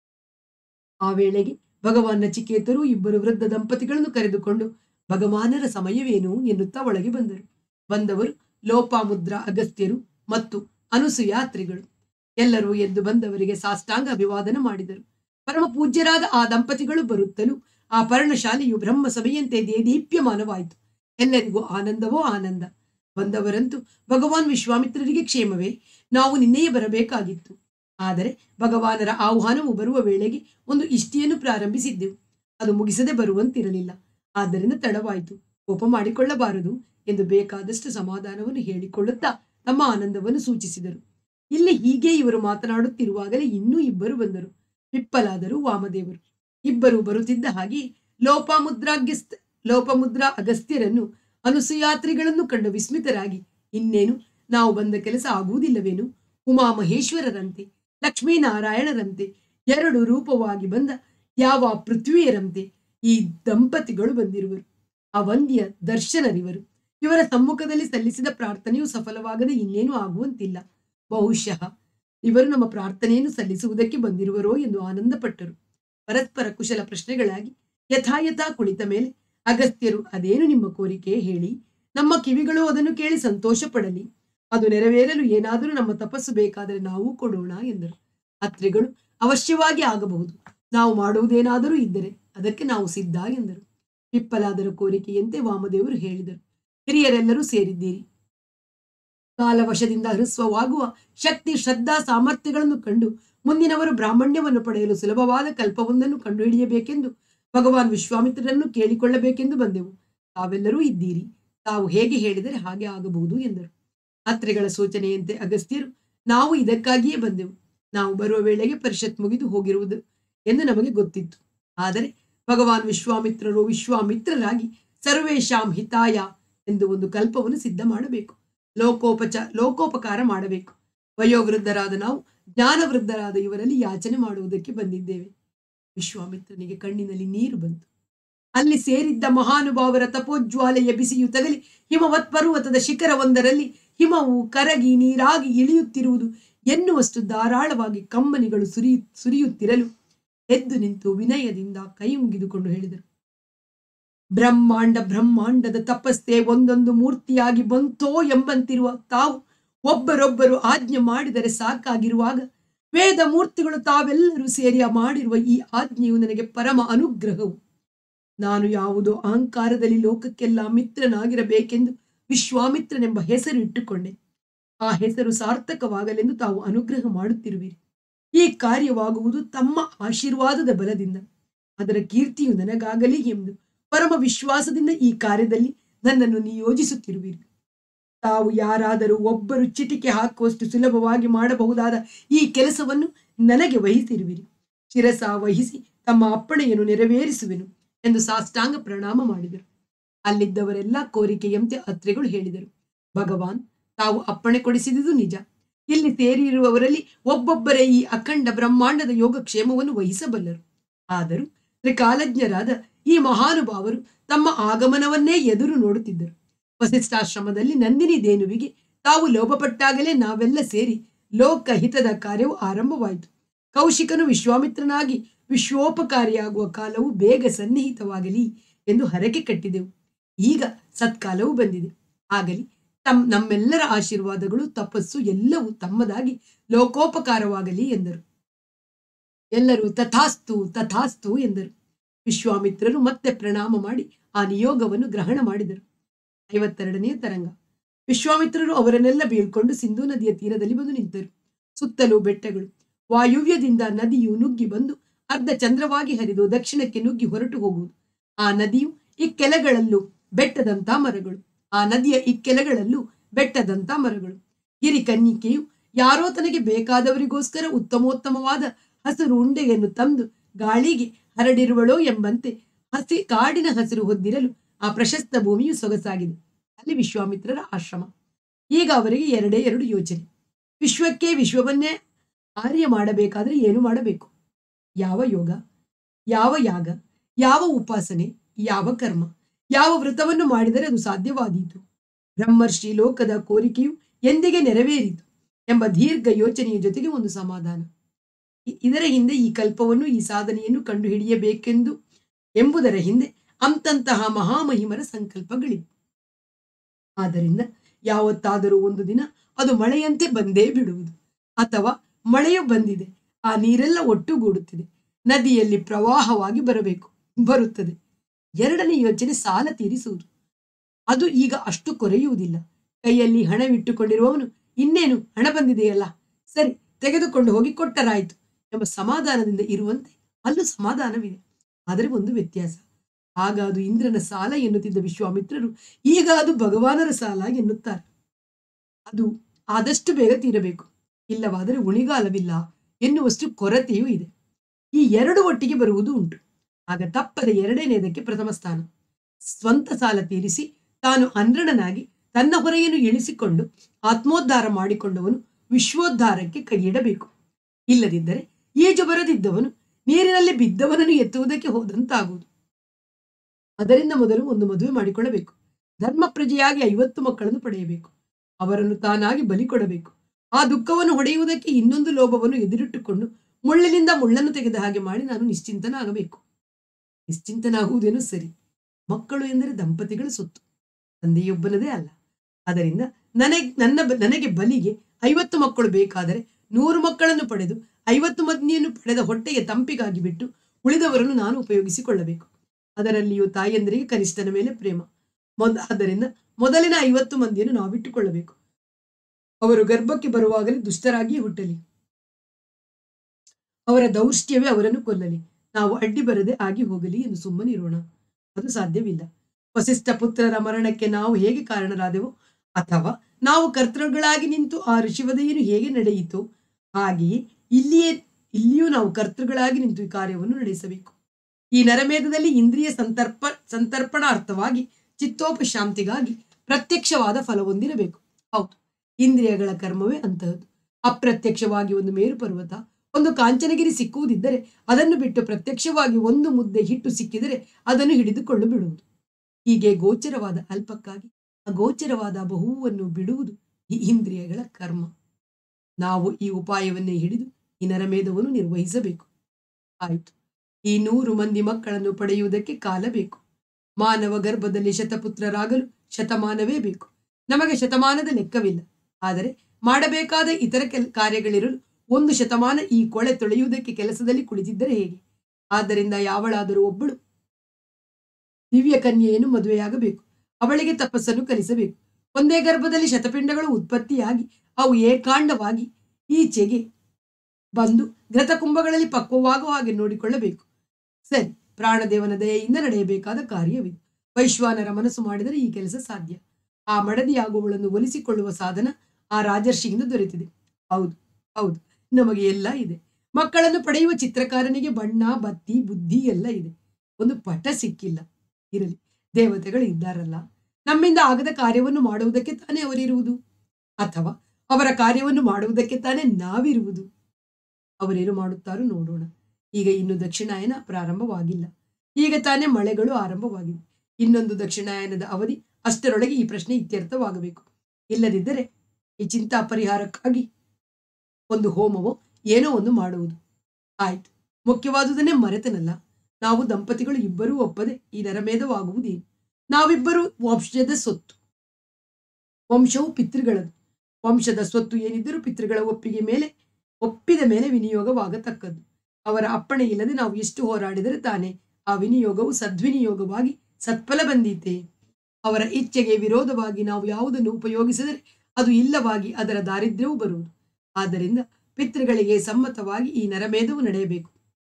ಆ ವೇಳೆಗೆ ಭಗವಾನ್ ನಚಿಕೇತರು ಇಬ್ಬರು ವೃದ್ಧ ದಂಪತಿಗಳನ್ನು ಕರೆದುಕೊಂಡು ಭಗವಾನರ ಸಮಯವೇನು ಎನ್ನುತ್ತಾ ಒಳಗೆ ಬಂದರು ಬಂದವರು ಲೋಪಾಮುದ್ರ ಅಗಸ್ತ್ಯರು ಮತ್ತು ಅನುಸುಯಾತ್ರಿಗಳು ಎಲ್ಲರೂ ಎದ್ದು ಬಂದವರಿಗೆ ಸಾಷ್ಟಾಂಗ ಅಭಿವಾದನ ಮಾಡಿದರು ಪರಮ ಪೂಜ್ಯರಾದ ಆ ದಂಪತಿಗಳು ಬರುತ್ತಲೂ ಆ ಪರ್ಣಶಾಲೆಯು ಬ್ರಹ್ಮ ಸಭೆಯಂತೆ ದೇದೀಪ್ಯಮಾನವಾಯಿತು ಎಲ್ಲರಿಗೂ ಆನಂದವೋ ಆನಂದ ಬಂದವರಂತೂ ಭಗವಾನ್ ವಿಶ್ವಾಮಿತ್ರರಿಗೆ ಕ್ಷೇಮವೇ ನಾವು ನಿನ್ನೆಯೇ ಬರಬೇಕಾಗಿತ್ತು ಆದರೆ ಭಗವಾನರ ಆಹ್ವಾನವು ಬರುವ ವೇಳೆಗೆ ಒಂದು ಇಷ್ಟಿಯನ್ನು ಪ್ರಾರಂಭಿಸಿದ್ದೆವು ಅದು ಮುಗಿಸದೆ ಬರುವಂತಿರಲಿಲ್ಲ ಆದ್ದರಿಂದ ತಡವಾಯಿತು ಕೋಪ ಮಾಡಿಕೊಳ್ಳಬಾರದು ಎಂದು ಬೇಕಾದಷ್ಟು ಸಮಾಧಾನವನ್ನು ಹೇಳಿಕೊಳ್ಳುತ್ತಾ ತಮ್ಮ ಆನಂದವನ್ನು ಸೂಚಿಸಿದರು ಇಲ್ಲಿ ಹೀಗೆ ಇವರು ಮಾತನಾಡುತ್ತಿರುವಾಗಲೇ ಇನ್ನೂ ಇಬ್ಬರು ಬಂದರು ವಿಪ್ಪಲಾದರು ವಾಮದೇವರು ಇಬ್ಬರು ಬರುತ್ತಿದ್ದ ಹಾಗೆ ಲೋಪಮುದ್ರಾಗ್ಯಸ್ತ ಲೋಪಮುದ್ರಾ ಅಗಸ್ತ್ಯರನ್ನು ಅನುಸಯಾತ್ರಿಗಳನ್ನು ಕಂಡು ವಿಸ್ಮಿತರಾಗಿ ಇನ್ನೇನು ನಾವು ಬಂದ ಕೆಲಸ ಆಗುವುದಿಲ್ಲವೇನು ಉಮಾ ಮಹೇಶ್ವರರಂತೆ ಲಕ್ಷ್ಮೀನಾರಾಯಣರಂತೆ ಎರಡು ರೂಪವಾಗಿ ಬಂದ ಯಾವ ಪೃಥ್ವಿಯರಂತೆ ಈ ದಂಪತಿಗಳು ಬಂದಿರುವರು ಅವಂದ್ಯ ದರ್ಶನರಿವರು ಇವರ ಸಮ್ಮುಖದಲ್ಲಿ ಸಲ್ಲಿಸಿದ ಪ್ರಾರ್ಥನೆಯು ಸಫಲವಾಗದೆ ಇನ್ನೇನು ಆಗುವಂತಿಲ್ಲ ಬಹುಶಃ ಇವರು ನಮ್ಮ ಪ್ರಾರ್ಥನೆಯನ್ನು ಸಲ್ಲಿಸುವುದಕ್ಕೆ ಬಂದಿರುವರೋ ಎಂದು ಆನಂದಪಟ್ಟರು ಪರಸ್ಪರ ಕುಶಲ ಪ್ರಶ್ನೆಗಳಾಗಿ ಯಥಾಯಥ ಕುಳಿತ ಮೇಲೆ ಅಗಸ್ತ್ಯರು ಅದೇನು ನಿಮ್ಮ ಕೋರಿಕೆ ಹೇಳಿ ನಮ್ಮ ಕಿವಿಗಳು ಅದನ್ನು ಕೇಳಿ ಸಂತೋಷ ಪಡಲಿ ಅದು ನೆರವೇರಲು ಏನಾದರೂ ನಮ್ಮ ತಪಸ್ಸು ಬೇಕಾದರೆ ನಾವು ಕೊಡೋಣ ಎಂದರು ಅತ್ರಿಗಳು ಅವಶ್ಯವಾಗಿ ಆಗಬಹುದು ನಾವು ಮಾಡುವುದೇನಾದರೂ ಇದ್ದರೆ ಅದಕ್ಕೆ ನಾವು ಸಿದ್ಧ ಎಂದರು ವಿಪ್ಪಲಾದರ ಕೋರಿಕೆಯಂತೆ ವಾಮದೇವರು ಹೇಳಿದರು ಹಿರಿಯರೆಲ್ಲರೂ ಸೇರಿದ್ದೀರಿ ಕಾಲವಶದಿಂದ ಹೃಸ್ವವಾಗುವ ಶಕ್ತಿ ಶ್ರದ್ಧಾ ಸಾಮರ್ಥ್ಯಗಳನ್ನು ಕಂಡು ಮುಂದಿನವರು ಬ್ರಾಹ್ಮಣ್ಯವನ್ನು ಪಡೆಯಲು ಸುಲಭವಾದ ಕಲ್ಪವೊಂದನ್ನು ಕಂಡುಹಿಡಿಯಬೇಕೆಂದು ಭಗವಾನ್ ವಿಶ್ವಾಮಿತ್ರರನ್ನು ಕೇಳಿಕೊಳ್ಳಬೇಕೆಂದು ಬಂದೆವು ತಾವೆಲ್ಲರೂ ಇದ್ದೀರಿ ತಾವು ಹೇಗೆ ಹೇಳಿದರೆ ಹಾಗೆ ಆಗಬಹುದು ಎಂದರು ಅತ್ರಿಗಳ ಸೂಚನೆಯಂತೆ ಅಗಸ್ತ್ಯರು ನಾವು ಇದಕ್ಕಾಗಿಯೇ ಬಂದೆವು ನಾವು ಬರುವ ವೇಳೆಗೆ ಪರಿಷತ್ ಮುಗಿದು ಹೋಗಿರುವುದು ಎಂದು ನಮಗೆ ಗೊತ್ತಿತ್ತು ಆದರೆ ಭಗವಾನ್ ವಿಶ್ವಾಮಿತ್ರರು ವಿಶ್ವಾಮಿತ್ರರಾಗಿ ಸರ್ವೇಶಾಂ ಹಿತಾಯ ಎಂದು ಒಂದು ಕಲ್ಪವನ್ನು ಸಿದ್ಧ ಮಾಡಬೇಕು ಲೋಕೋಪಚ ಲೋಕೋಪಕಾರ ಮಾಡಬೇಕು ವಯೋವೃದ್ಧರಾದ ನಾವು ಜ್ಞಾನವೃದ್ಧರಾದ ಇವರಲ್ಲಿ ಯಾಚನೆ ಮಾಡುವುದಕ್ಕೆ ಬಂದಿದ್ದೇವೆ ವಿಶ್ವಾಮಿತ್ರನಿಗೆ ಕಣ್ಣಿನಲ್ಲಿ ನೀರು ಬಂತು ಅಲ್ಲಿ ಸೇರಿದ್ದ ಮಹಾನುಭಾವರ ತಪೋಜ್ವಾಲೆಯ ಬಿಸಿಯು ತಗಲಿ ಹಿಮವತ್ ಪರ್ವತದ ಶಿಖರವೊಂದರಲ್ಲಿ ಹಿಮವು ಕರಗಿ ನೀರಾಗಿ ಇಳಿಯುತ್ತಿರುವುದು ಎನ್ನುವಷ್ಟು ಧಾರಾಳವಾಗಿ ಕಮ್ಮನಿಗಳು ಸುರಿಯು ಸುರಿಯುತ್ತಿರಲು ಎದ್ದು ನಿಂತು ವಿನಯದಿಂದ ಕೈ ಮುಗಿದುಕೊಂಡು ಹೇಳಿದರು ಬ್ರಹ್ಮಾಂಡ ಬ್ರಹ್ಮಾಂಡದ ತಪಸ್ಸೆ ಒಂದೊಂದು ಮೂರ್ತಿಯಾಗಿ ಬಂತೋ ಎಂಬಂತಿರುವ ತಾವು ಒಬ್ಬರೊಬ್ಬರು ಆಜ್ಞೆ ಮಾಡಿದರೆ ಸಾಕಾಗಿರುವಾಗ ವೇದ ಮೂರ್ತಿಗಳು ತಾವೆಲ್ಲರೂ ಸೇರಿ ಮಾಡಿರುವ ಈ ಆಜ್ಞೆಯು ನನಗೆ ಪರಮ ಅನುಗ್ರಹವು ನಾನು ಯಾವುದೋ ಅಹಂಕಾರದಲ್ಲಿ ಲೋಕಕ್ಕೆಲ್ಲ ಮಿತ್ರನಾಗಿರಬೇಕೆಂದು ವಿಶ್ವಾಮಿತ್ರನೆಂಬ ಹೆಸರು ಇಟ್ಟುಕೊಂಡೆ ಆ ಹೆಸರು ಸಾರ್ಥಕವಾಗಲೆಂದು ತಾವು ಅನುಗ್ರಹ ಮಾಡುತ್ತಿರುವಿರಿ ಈ ಕಾರ್ಯವಾಗುವುದು ತಮ್ಮ ಆಶೀರ್ವಾದದ ಬಲದಿಂದ ಅದರ ಕೀರ್ತಿಯು ನನಗಾಗಲಿ ಎಂದು ಪರಮ ವಿಶ್ವಾಸದಿಂದ ಈ ಕಾರ್ಯದಲ್ಲಿ ನನ್ನನ್ನು ನಿಯೋಜಿಸುತ್ತಿರುವಿರಿ ತಾವು ಯಾರಾದರೂ ಒಬ್ಬರು ಚಿಟಿಕೆ ಹಾಕುವಷ್ಟು ಸುಲಭವಾಗಿ ಮಾಡಬಹುದಾದ ಈ ಕೆಲಸವನ್ನು ನನಗೆ ವಹಿಸಿರುವಿರಿ ಶಿರಸ ವಹಿಸಿ ತಮ್ಮ ಅಪ್ಪಣೆಯನ್ನು ನೆರವೇರಿಸುವೆನು ಎಂದು ಸಾಷ್ಟಾಂಗ ಪ್ರಣಾಮ ಮಾಡಿದರು ಅಲ್ಲಿದ್ದವರೆಲ್ಲ ಕೋರಿಕೆಯಂತೆ ಅತ್ರೆಗಳು ಹೇಳಿದರು ಭಗವಾನ್ ತಾವು ಅಪ್ಪಣೆ ಕೊಡಿಸಿದುದು ನಿಜ ಇಲ್ಲಿ ಸೇರಿರುವವರಲ್ಲಿ ಒಬ್ಬೊಬ್ಬರೇ ಈ ಅಖಂಡ ಬ್ರಹ್ಮಾಂಡದ ಯೋಗಕ್ಷೇಮವನ್ನು ವಹಿಸಬಲ್ಲರು ಆದರೂ ತ್ರಿಕಾಲಜ್ಞರಾದ ಈ ಮಹಾನುಭಾವರು ತಮ್ಮ ಆಗಮನವನ್ನೇ ಎದುರು ನೋಡುತ್ತಿದ್ದರು ವಸಿಷ್ಠಾಶ್ರಮದಲ್ಲಿ ನಂದಿನಿ ದೇನುವಿಗೆ ತಾವು ಲೋಭಪಟ್ಟಾಗಲೇ ನಾವೆಲ್ಲ ಸೇರಿ ಲೋಕಹಿತದ ಕಾರ್ಯವು ಆರಂಭವಾಯಿತು ಕೌಶಿಕನು ವಿಶ್ವಾಮಿತ್ರನಾಗಿ ವಿಶ್ವೋಪಕಾರಿಯಾಗುವ ಕಾಲವು ಬೇಗ ಸನ್ನಿಹಿತವಾಗಲಿ ಎಂದು ಹರಕೆ ಕಟ್ಟಿದೆವು ಈಗ ಸತ್ಕಾಲವು ಬಂದಿದೆ ಆಗಲಿ ತಮ್ ನಮ್ಮೆಲ್ಲರ ಆಶೀರ್ವಾದಗಳು ತಪಸ್ಸು ಎಲ್ಲವೂ ತಮ್ಮದಾಗಿ ಲೋಕೋಪಕಾರವಾಗಲಿ ಎಂದರು ಎಲ್ಲರೂ ತಥಾಸ್ತು ತಥಾಸ್ತು ಎಂದರು ವಿಶ್ವಾಮಿತ್ರರು ಮತ್ತೆ ಪ್ರಣಾಮ ಮಾಡಿ ಆ ನಿಯೋಗವನ್ನು ಗ್ರಹಣ ಮಾಡಿದರು ಐವತ್ತೆರಡನೆಯ ತರಂಗ ವಿಶ್ವಾಮಿತ್ರರು ಅವರನ್ನೆಲ್ಲ ಬೀಳ್ಕೊಂಡು ಸಿಂಧೂ ನದಿಯ ತೀರದಲ್ಲಿ ಬಂದು ನಿಂತರು ಸುತ್ತಲೂ ಬೆಟ್ಟಗಳು ವಾಯುವ್ಯದಿಂದ ನದಿಯು ನುಗ್ಗಿ ಬಂದು ಅರ್ಧ ಚಂದ್ರವಾಗಿ ಹರಿದು ದಕ್ಷಿಣಕ್ಕೆ ನುಗ್ಗಿ ಹೊರಟು ಹೋಗುವುದು ಆ ನದಿಯು ಇಕ್ಕೆಲೆಗಳಲ್ಲೂ ಬೆಟ್ಟದಂತ ಮರಗಳು ಆ ನದಿಯ ಇಕ್ಕೆಲೆಗಳಲ್ಲೂ ಬೆಟ್ಟದಂತ ಮರಗಳು ಗಿರಿ ಕನ್ನಿಕೆಯು ಯಾರೋ ತನಗೆ ಬೇಕಾದವರಿಗೋಸ್ಕರ ಉತ್ತಮೋತ್ತಮವಾದ ಹಸಿರು ಉಂಡೆಯನ್ನು ತಂದು ಗಾಳಿಗೆ ಹರಡಿರುವಳೋ ಎಂಬಂತೆ ಹಸಿ ಕಾಡಿನ ಹಸಿರು ಹೊದ್ದಿರಲು ಆ ಪ್ರಶಸ್ತ ಭೂಮಿಯು ಸೊಗಸಾಗಿದೆ ಅಲ್ಲಿ ವಿಶ್ವಾಮಿತ್ರರ ಆಶ್ರಮ ಈಗ ಅವರಿಗೆ ಎರಡೇ ಎರಡು ಯೋಚನೆ ವಿಶ್ವಕ್ಕೆ ವಿಶ್ವವನ್ನೇ ಆರ್ಯ ಮಾಡಬೇಕಾದ್ರೆ ಏನು ಮಾಡಬೇಕು ಯಾವ ಯೋಗ ಯಾವ ಯಾಗ ಯಾವ ಉಪಾಸನೆ ಯಾವ ಕರ್ಮ ಯಾವ ವ್ರತವನ್ನು ಮಾಡಿದರೆ ಅದು ಸಾಧ್ಯವಾದೀತು ಬ್ರಹ್ಮರ್ಷಿ ಲೋಕದ ಕೋರಿಕೆಯು ಎಂದಿಗೆ ನೆರವೇರಿತು ಎಂಬ ದೀರ್ಘ ಯೋಚನೆಯ ಜೊತೆಗೆ ಒಂದು ಸಮಾಧಾನ ಇ- ಇದರ ಹಿಂದೆ ಈ ಕಲ್ಪವನ್ನು ಈ ಸಾಧನೆಯನ್ನು ಕಂಡುಹಿಡಿಯಬೇಕೆಂದು ಎಂಬುದರ ಹಿಂದೆ ಅಂತಂತಹ ಮಹಾಮಹಿಮರ ಸಂಕಲ್ಪಗಳಿವೆ ಆದ್ದರಿಂದ ಯಾವತ್ತಾದರೂ ಒಂದು ದಿನ ಅದು ಮಳೆಯಂತೆ ಬಂದೇ ಬಿಡುವುದು ಅಥವಾ ಮಳೆಯು ಬಂದಿದೆ ಆ ನೀರೆಲ್ಲ ಒಟ್ಟುಗೂಡುತ್ತಿದೆ ನದಿಯಲ್ಲಿ ಪ್ರವಾಹವಾಗಿ ಬರಬೇಕು ಬರುತ್ತದೆ ಎರಡನೇ ಯೋಚನೆ ಸಾಲ ತೀರಿಸುವುದು ಅದು ಈಗ ಅಷ್ಟು ಕೊರೆಯುವುದಿಲ್ಲ ಕೈಯಲ್ಲಿ ಹಣವಿಟ್ಟುಕೊಂಡಿರುವವನು ಇನ್ನೇನು ಹಣ ಬಂದಿದೆಯಲ್ಲ ಸರಿ ತೆಗೆದುಕೊಂಡು ಹೋಗಿ ಕೊಟ್ಟರಾಯಿತು ಎಂಬ ಸಮಾಧಾನದಿಂದ ಇರುವಂತೆ ಅಲ್ಲೂ ಸಮಾಧಾನವಿದೆ ಆದರೆ ಒಂದು ವ್ಯತ್ಯಾಸ ಆಗ ಅದು ಇಂದ್ರನ ಸಾಲ ಎನ್ನುತ್ತಿದ್ದ ವಿಶ್ವಾಮಿತ್ರರು ಈಗ ಅದು ಭಗವಾನರ ಸಾಲ ಎನ್ನುತ್ತಾರೆ ಅದು ಆದಷ್ಟು ಬೇಗ ತೀರಬೇಕು ಇಲ್ಲವಾದರೆ ಉಳಿಗಾಲವಿಲ್ಲ ಎನ್ನುವಷ್ಟು ಕೊರತೆಯೂ ಇದೆ ಈ ಎರಡು ಒಟ್ಟಿಗೆ ಬರುವುದು ಉಂಟು ಆಗ ತಪ್ಪದ ಎರಡನೇದಕ್ಕೆ ಪ್ರಥಮ ಸ್ಥಾನ ಸ್ವಂತ ಸಾಲ ತೀರಿಸಿ ತಾನು ಅಂದ್ರಣನಾಗಿ ತನ್ನ ಹೊರೆಯನ್ನು ಇಳಿಸಿಕೊಂಡು ಆತ್ಮೋದ್ಧಾರ ಮಾಡಿಕೊಂಡವನು ವಿಶ್ವೋದ್ಧಾರಕ್ಕೆ ಕೈಯಿಡಬೇಕು ಇಲ್ಲದಿದ್ದರೆ ಈಜು ಬರದಿದ್ದವನು ನೀರಿನಲ್ಲಿ ಬಿದ್ದವನನ್ನು ಎತ್ತುವುದಕ್ಕೆ ಹೋದಂತಾಗುವುದು ಅದರಿಂದ ಮೊದಲು ಒಂದು ಮದುವೆ ಮಾಡಿಕೊಳ್ಳಬೇಕು ಧರ್ಮ ಪ್ರಜೆಯಾಗಿ ಐವತ್ತು ಮಕ್ಕಳನ್ನು ಪಡೆಯಬೇಕು ಅವರನ್ನು ತಾನಾಗಿ ಬಲಿ ಕೊಡಬೇಕು ಆ ದುಃಖವನ್ನು ಹೊಡೆಯುವುದಕ್ಕೆ ಇನ್ನೊಂದು ಲೋಭವನ್ನು ಎದುರಿಟ್ಟುಕೊಂಡು ಮುಳ್ಳಿನಿಂದ ಮುಳ್ಳನ್ನು ತೆಗೆದ ಹಾಗೆ ಮಾಡಿ ನಾನು ನಿಶ್ಚಿಂತನಾಗಬೇಕು ನಿಶ್ಚಿಂತನಾಗುವುದೇನು ಸರಿ ಮಕ್ಕಳು ಎಂದರೆ ದಂಪತಿಗಳ ಸೊತ್ತು ತಂದೆಯೊಬ್ಬನದೇ ಅಲ್ಲ ಅದರಿಂದ ನನಗೆ ನನ್ನ ಬ- ನನಗೆ ಬಲಿಗೆ ಐವತ್ತು ಮಕ್ಕಳು ಬೇಕಾದರೆ ನೂರು ಮಕ್ಕಳನ್ನು ಪಡೆದು ಐವತ್ತು ಮಂದಿಯನ್ನು ಪಡೆದ ಹೊಟ್ಟೆಯ ತಂಪಿಗಾಗಿ ಬಿಟ್ಟು ಉಳಿದವರನ್ನು ನಾನು ಉಪಯೋಗಿಸಿಕೊಳ್ಳಬೇಕು ಅದರಲ್ಲಿಯೂ ತಾಯಂದಿರಿಗೆ ಕನಿಷ್ಠನ ಮೇಲೆ ಪ್ರೇಮ ಮೊದ ಆದ್ದರಿಂದ ಮೊದಲಿನ ಐವತ್ತು ಮಂದಿಯನ್ನು ನಾವು ಬಿಟ್ಟುಕೊಳ್ಳಬೇಕು ಅವರು ಗರ್ಭಕ್ಕೆ ಬರುವಾಗಲೇ ದುಷ್ಟರಾಗಿಯೇ ಹುಟ್ಟಲಿ ಅವರ ದೌಷ್ಟ್ಯವೇ ಅವರನ್ನು ಕೊಲ್ಲಲಿ ನಾವು ಅಡ್ಡಿ ಬರದೆ ಆಗಿ ಹೋಗಲಿ ಎಂದು ಸುಮ್ಮನಿರೋಣ ಅದು ಸಾಧ್ಯವಿಲ್ಲ ವಸಿಷ್ಠ ಪುತ್ರರ ಮರಣಕ್ಕೆ ನಾವು ಹೇಗೆ ಕಾರಣರಾದೆವೋ ಅಥವಾ ನಾವು ಕರ್ತೃಗಳಾಗಿ ನಿಂತು ಆ ಋಷಿವದೆಯನ್ನು ಹೇಗೆ ನಡೆಯಿತೋ ಹಾಗೆಯೇ ಇಲ್ಲಿಯೇ ಇಲ್ಲಿಯೂ ನಾವು ಕರ್ತೃಗಳಾಗಿ ನಿಂತು ಈ ಕಾರ್ಯವನ್ನು ನಡೆಸಬೇಕು ಈ ನರಮೇಧದಲ್ಲಿ ಇಂದ್ರಿಯ ಸಂತರ್ಪ ಸಂತರ್ಪಣಾರ್ಥವಾಗಿ ಚಿತ್ತೋಪಶಾಂತಿಗಾಗಿ ಪ್ರತ್ಯಕ್ಷವಾದ ಫಲವೊಂದಿರಬೇಕು ಹೌದು ಇಂದ್ರಿಯಗಳ ಕರ್ಮವೇ ಅಂತಹದ್ದು ಅಪ್ರತ್ಯಕ್ಷವಾಗಿ ಒಂದು ಮೇರು ಪರ್ವತ ಒಂದು ಕಾಂಚನಗಿರಿ ಸಿಕ್ಕುವುದಿದ್ದರೆ ಅದನ್ನು ಬಿಟ್ಟು ಪ್ರತ್ಯಕ್ಷವಾಗಿ ಒಂದು ಮುದ್ದೆ ಹಿಟ್ಟು ಸಿಕ್ಕಿದರೆ ಅದನ್ನು ಹಿಡಿದುಕೊಂಡು ಬಿಡುವುದು ಹೀಗೆ ಗೋಚರವಾದ ಅಲ್ಪಕ್ಕಾಗಿ ಅಗೋಚರವಾದ ಬಹುವನ್ನು ಬಿಡುವುದು ಈ ಇಂದ್ರಿಯಗಳ ಕರ್ಮ ನಾವು ಈ ಉಪಾಯವನ್ನೇ ಹಿಡಿದು ಈ ನರಮೇಧವನ್ನು ನಿರ್ವಹಿಸಬೇಕು ಆಯಿತು ಈ ನೂರು ಮಂದಿ ಮಕ್ಕಳನ್ನು ಪಡೆಯುವುದಕ್ಕೆ ಕಾಲ ಬೇಕು ಮಾನವ ಗರ್ಭದಲ್ಲಿ ಶತಪುತ್ರರಾಗಲು ಶತಮಾನವೇ ಬೇಕು ನಮಗೆ ಶತಮಾನದ ಲೆಕ್ಕವಿಲ್ಲ ಆದರೆ ಮಾಡಬೇಕಾದ ಇತರ ಕೆಲ ಕಾರ್ಯಗಳಿರಲು ಒಂದು ಶತಮಾನ ಈ ಕೊಳೆ ತೊಳೆಯುವುದಕ್ಕೆ ಕೆಲಸದಲ್ಲಿ ಕುಳಿತಿದ್ದರೆ ಹೇಗೆ ಆದ್ದರಿಂದ ಯಾವಳಾದರೂ ಒಬ್ಬಳು ದಿವ್ಯ ಕನ್ಯೆಯನ್ನು ಮದುವೆಯಾಗಬೇಕು ಅವಳಿಗೆ ತಪಸ್ಸನ್ನು ಕಲಿಸಬೇಕು ಒಂದೇ ಗರ್ಭದಲ್ಲಿ ಶತಪಿಂಡಗಳು ಉತ್ಪತ್ತಿಯಾಗಿ ಅವು ಏಕಾಂಡವಾಗಿ ಈಚೆಗೆ ಬಂದು ಘೃತಕುಂಭಗಳಲ್ಲಿ ಪಕ್ವವಾಗುವ ಹಾಗೆ ನೋಡಿಕೊಳ್ಳಬೇಕು ಸರಿ ಪ್ರಾಣದೇವನ ದಯೆಯಿಂದ ನಡೆಯಬೇಕಾದ ಕಾರ್ಯವಿದು ವೈಶ್ವಾನರ ಮನಸ್ಸು ಮಾಡಿದರೆ ಈ ಕೆಲಸ ಸಾಧ್ಯ ಆ ಮಡದಿಯಾಗುವವಳನ್ನು ಒಲಿಸಿಕೊಳ್ಳುವ ಸಾಧನ ಆ ರಾಜರ್ಷಿಯಿಂದ ದೊರೆತಿದೆ ಹೌದು ಹೌದು ನಮಗೆ ಎಲ್ಲ ಇದೆ ಮಕ್ಕಳನ್ನು ಪಡೆಯುವ ಚಿತ್ರಕಾರನಿಗೆ ಬಣ್ಣ ಬತ್ತಿ ಬುದ್ಧಿ ಎಲ್ಲ ಇದೆ ಒಂದು ಪಟ ಸಿಕ್ಕಿಲ್ಲ ಇರಲಿ ದೇವತೆಗಳು ಇದ್ದಾರಲ್ಲ ನಮ್ಮಿಂದ ಆಗದ ಕಾರ್ಯವನ್ನು ಮಾಡುವುದಕ್ಕೆ ತಾನೇ ಅವರಿರುವುದು ಅಥವಾ ಅವರ ಕಾರ್ಯವನ್ನು ಮಾಡುವುದಕ್ಕೆ ತಾನೇ ನಾವಿರುವುದು ಅವರೇನು ಮಾಡುತ್ತಾರೋ ನೋಡೋಣ ಈಗ ಇನ್ನು ದಕ್ಷಿಣಾಯನ ಪ್ರಾರಂಭವಾಗಿಲ್ಲ ಈಗ ತಾನೇ ಮಳೆಗಳು ಆರಂಭವಾಗಿದೆ ಇನ್ನೊಂದು ದಕ್ಷಿಣಾಯನದ ಅವಧಿ ಅಷ್ಟರೊಳಗೆ ಈ ಪ್ರಶ್ನೆ ಇತ್ಯರ್ಥವಾಗಬೇಕು ಇಲ್ಲದಿದ್ದರೆ ಈ ಚಿಂತಾ ಪರಿಹಾರಕ್ಕಾಗಿ ಒಂದು ಹೋಮವೋ ಏನೋ ಒಂದು ಮಾಡುವುದು ಆಯ್ತು ಮುಖ್ಯವಾದುದನ್ನೇ ಮರೆತನಲ್ಲ ನಾವು ದಂಪತಿಗಳು ಇಬ್ಬರೂ ಒಪ್ಪದೆ ಈ ನರಮೇಧವಾಗುವುದೇನು ನಾವಿಬ್ಬರು ವಂಶದ ಸೊತ್ತು ವಂಶವು ಪಿತೃಗಳದು ವಂಶದ ಸ್ವತ್ತು ಏನಿದ್ದರೂ ಪಿತೃಗಳ ಒಪ್ಪಿಗೆ ಮೇಲೆ ಒಪ್ಪಿದ ಮೇಲೆ ವಿನಿಯೋಗವಾಗತಕ್ಕದ್ದು ಅವರ ಅಪ್ಪಣೆ ಇಲ್ಲದೆ ನಾವು ಎಷ್ಟು ಹೋರಾಡಿದರೆ ತಾನೇ ಆ ವಿನಿಯೋಗವು ಸದ್ವಿನಿಯೋಗವಾಗಿ ಸತ್ಫಲ ಬಂದೀತೆ ಅವರ ಇಚ್ಛೆಗೆ ವಿರೋಧವಾಗಿ ನಾವು ಯಾವುದನ್ನು ಉಪಯೋಗಿಸಿದರೆ ಅದು ಇಲ್ಲವಾಗಿ ಅದರ ದಾರಿದ್ರ್ಯವೂ ಬರುವುದು ಆದ್ದರಿಂದ ಪಿತೃಗಳಿಗೆ ಸಮ್ಮತವಾಗಿ ಈ ನರಮೇಧವು ನಡೆಯಬೇಕು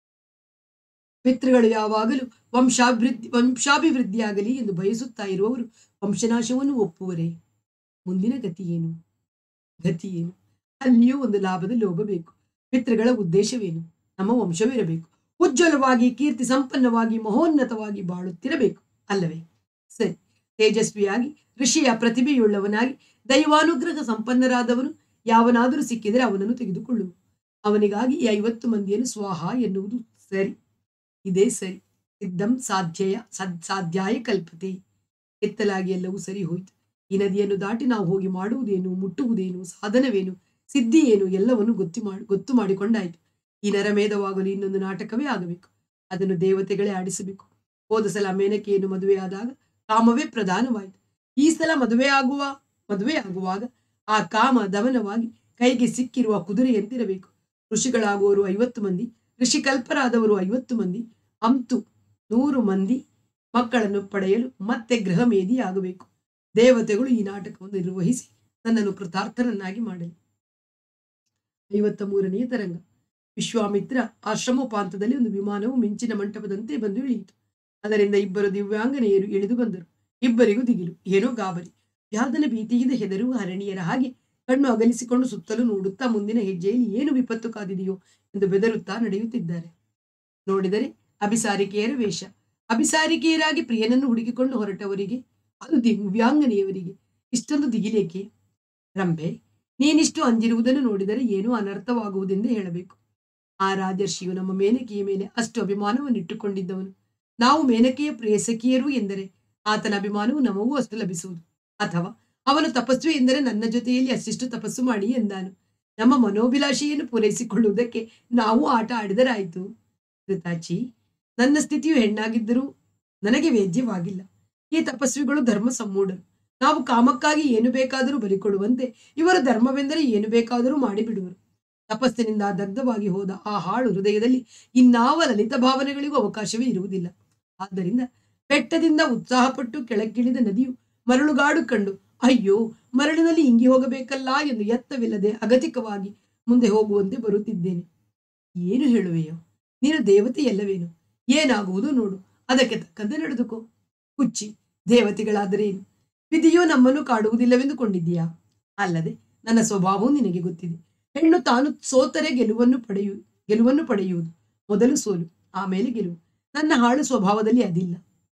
ಪಿತೃಗಳು ಯಾವಾಗಲೂ ವಂಶಾಭಿವೃದ್ಧಿ ವಂಶಾಭಿವೃದ್ಧಿಯಾಗಲಿ ಎಂದು ಬಯಸುತ್ತಾ ಇರುವವರು ವಂಶನಾಶವನ್ನು ಒಪ್ಪುವರೇ ಮುಂದಿನ ಗತಿ ಏನು ಗತಿ ಏನು ಅಲ್ಲಿಯೂ ಒಂದು ಲಾಭದ ಲೋಭ ಬೇಕು ಪಿತೃಗಳ ಉದ್ದೇಶವೇನು ನಮ್ಮ ವಂಶವಿರಬೇಕು ಉಜ್ವಲವಾಗಿ ಕೀರ್ತಿ ಸಂಪನ್ನವಾಗಿ ಮಹೋನ್ನತವಾಗಿ ಬಾಳುತ್ತಿರಬೇಕು ಅಲ್ಲವೇ ಸರಿ ತೇಜಸ್ವಿಯಾಗಿ ಋಷಿಯ ಪ್ರತಿಭೆಯುಳ್ಳವನಾಗಿ ದೈವಾನುಗ್ರಹ ಸಂಪನ್ನರಾದವನು ಯಾವನಾದರೂ ಸಿಕ್ಕಿದರೆ ಅವನನ್ನು ತೆಗೆದುಕೊಳ್ಳುವು ಅವನಿಗಾಗಿ ಈ ಐವತ್ತು ಮಂದಿಯನ್ನು ಸ್ವಾಹ ಎನ್ನುವುದು ಸರಿ ಇದೇ ಸರಿ ಸಿದ್ಧಂ ಸಾಧ್ಯಯ ಸದ್ ಸಾಧ್ಯಾಯ ಕಲ್ಪತೆ ಎತ್ತಲಾಗಿ ಎಲ್ಲವೂ ಸರಿ ಹೋಯಿತು ಈ ನದಿಯನ್ನು ದಾಟಿ ನಾವು ಹೋಗಿ ಮಾಡುವುದೇನು ಮುಟ್ಟುವುದೇನು ಸಾಧನವೇನು ಸಿದ್ಧಿ ಏನು ಎಲ್ಲವನ್ನು ಗೊತ್ತಿ ಮಾಡಿ ಗೊತ್ತು ಮಾಡಿಕೊಂಡಾಯಿತು ಈ ನರಮೇಧವಾಗಲು ಇನ್ನೊಂದು ನಾಟಕವೇ ಆಗಬೇಕು ಅದನ್ನು ದೇವತೆಗಳೇ ಆಡಿಸಬೇಕು ಹೋದ ಸಲ ಮೇನಕೆಯನ್ನು ಮದುವೆಯಾದಾಗ ಕಾಮವೇ ಪ್ರಧಾನವಾಯಿತು ಈ ಸಲ ಮದುವೆಯಾಗುವ ಮದುವೆಯಾಗುವಾಗ ಆ ಕಾಮ ದಮನವಾಗಿ ಕೈಗೆ ಸಿಕ್ಕಿರುವ ಕುದುರೆಯಂತಿರಬೇಕು ಋಷಿಗಳಾಗುವವರು ಐವತ್ತು ಮಂದಿ ಋಷಿಕಲ್ಪರಾದವರು ಐವತ್ತು ಮಂದಿ ಅಂತು ನೂರು ಮಂದಿ ಮಕ್ಕಳನ್ನು ಪಡೆಯಲು ಮತ್ತೆ ಗೃಹಮೇಧಿ ಆಗಬೇಕು ದೇವತೆಗಳು ಈ ನಾಟಕವನ್ನು ನಿರ್ವಹಿಸಿ ನನ್ನನ್ನು ಕೃತಾರ್ಥನನ್ನಾಗಿ ಮಾಡಲಿ ಐವತ್ತ ಮೂರನೆಯ ತರಂಗ ವಿಶ್ವಾಮಿತ್ರ ಆಶ್ರಮೋಪಾಂತದಲ್ಲಿ ಒಂದು ವಿಮಾನವು ಮಿಂಚಿನ ಮಂಟಪದಂತೆ ಬಂದು ಇಳಿಯಿತು ಅದರಿಂದ ಇಬ್ಬರು ದಿವ್ಯಾಂಗನೆಯರು ಇಳಿದು ಬಂದರು ಇಬ್ಬರಿಗೂ ದಿಗಿಲು ಏನೋ ಗಾಬರಿ ಯಾದನ ಭೀತಿಯಿಂದ ಹೆದರುವ ಹರಣಿಯರ ಹಾಗೆ ಕಣ್ಣು ಅಗಲಿಸಿಕೊಂಡು ಸುತ್ತಲೂ ನೋಡುತ್ತಾ ಮುಂದಿನ ಹೆಜ್ಜೆಯಲ್ಲಿ ಏನು ವಿಪತ್ತು ಕಾದಿದೆಯೋ ಎಂದು ಬೆದರುತ್ತಾ ನಡೆಯುತ್ತಿದ್ದಾರೆ ನೋಡಿದರೆ ಅಭಿಸಾರಿಕೆಯರ ವೇಷ ಅಭಿಸಾರಿಕೆಯರಾಗಿ ಪ್ರಿಯನನ್ನು ಹುಡುಕಿಕೊಂಡು ಹೊರಟವರಿಗೆ ಅದು ದಿವ್ಯಾಂಗನೆಯವರಿಗೆ ಇಷ್ಟೊಂದು ದಿಗಿಲೇಕೆ ರಂಭೆ ನೀನಿಷ್ಟು ಅಂಜಿರುವುದನ್ನು ನೋಡಿದರೆ ಏನೋ ಅನರ್ಥವಾಗುವುದೆಂದೇ ಹೇಳಬೇಕು ಆ ರಾಜರ್ಷಿಯು ನಮ್ಮ ಮೇನಕೆಯ ಮೇಲೆ ಅಷ್ಟು ಅಭಿಮಾನವನ್ನಿಟ್ಟುಕೊಂಡಿದ್ದವನು ನಾವು ಮೇನಕೆಯ ಪ್ರೇಯಸಕಿಯರು ಎಂದರೆ ಆತನ ಅಭಿಮಾನವು ನಮಗೂ ಅಷ್ಟು ಲಭಿಸುವುದು ಅಥವಾ ಅವನು ತಪಸ್ವಿ ಎಂದರೆ ನನ್ನ ಜೊತೆಯಲ್ಲಿ ಅಷ್ಟಿಷ್ಟು ತಪಸ್ಸು ಮಾಡಿ ಎಂದಾನು ನಮ್ಮ ಮನೋಭಿಲಾಷೆಯನ್ನು ಪೂರೈಸಿಕೊಳ್ಳುವುದಕ್ಕೆ ನಾವು ಆಟ ಆಡಿದರಾಯಿತು ಋತಾಚಿ ನನ್ನ ಸ್ಥಿತಿಯು ಹೆಣ್ಣಾಗಿದ್ದರೂ ನನಗೆ ವೇದ್ಯವಾಗಿಲ್ಲ ಈ ತಪಸ್ವಿಗಳು ಧರ್ಮ ಸಮ್ಮೂಢರು ನಾವು ಕಾಮಕ್ಕಾಗಿ ಏನು ಬೇಕಾದರೂ ಬಲಿಕೊಡುವಂತೆ ಇವರು ಧರ್ಮವೆಂದರೆ ಏನು ಬೇಕಾದರೂ ಮಾಡಿಬಿಡುವರು ತಪಸ್ಸಿನಿಂದ ದಗ್ಧವಾಗಿ ಹೋದ ಆ ಹಾಳು ಹೃದಯದಲ್ಲಿ ಇನ್ನಾವ ಲಲಿತ ಭಾವನೆಗಳಿಗೂ ಅವಕಾಶವೇ ಇರುವುದಿಲ್ಲ ಆದ್ದರಿಂದ ಬೆಟ್ಟದಿಂದ ಉತ್ಸಾಹಪಟ್ಟು ಕೆಳಕ್ಕಿಳಿದ ನದಿಯು ಮರಳುಗಾಡು ಕಂಡು ಅಯ್ಯೋ ಮರಳಿನಲ್ಲಿ ಇಂಗಿ ಹೋಗಬೇಕಲ್ಲ ಎಂದು ಎತ್ತವಿಲ್ಲದೆ ಅಗತಿಕವಾಗಿ ಮುಂದೆ ಹೋಗುವಂತೆ ಬರುತ್ತಿದ್ದೇನೆ ಏನು ಹೇಳುವೆಯೋ ನೀನು ದೇವತೆಯಲ್ಲವೇನು ಏನಾಗುವುದು ನೋಡು ಅದಕ್ಕೆ ತಕ್ಕಂತೆ ನಡೆದುಕೋ ಹುಚ್ಚಿ ದೇವತೆಗಳಾದರೇನು ವಿಧಿಯು ನಮ್ಮನ್ನು ಕಾಡುವುದಿಲ್ಲವೆಂದುಕೊಂಡಿದ್ದೀಯಾ ಅಲ್ಲದೆ ನನ್ನ ಸ್ವಭಾವವು ನಿನಗೆ ಗೊತ್ತಿದೆ ಹೆಣ್ಣು ತಾನು ಸೋತರೆ ಗೆಲುವನ್ನು ಪಡೆಯು ಗೆಲುವನ್ನು ಪಡೆಯುವುದು ಮೊದಲು ಸೋಲು ಆಮೇಲೆ ಗೆಲುವು ನನ್ನ ಹಾಳು ಸ್ವಭಾವದಲ್ಲಿ ಅದಿಲ್ಲ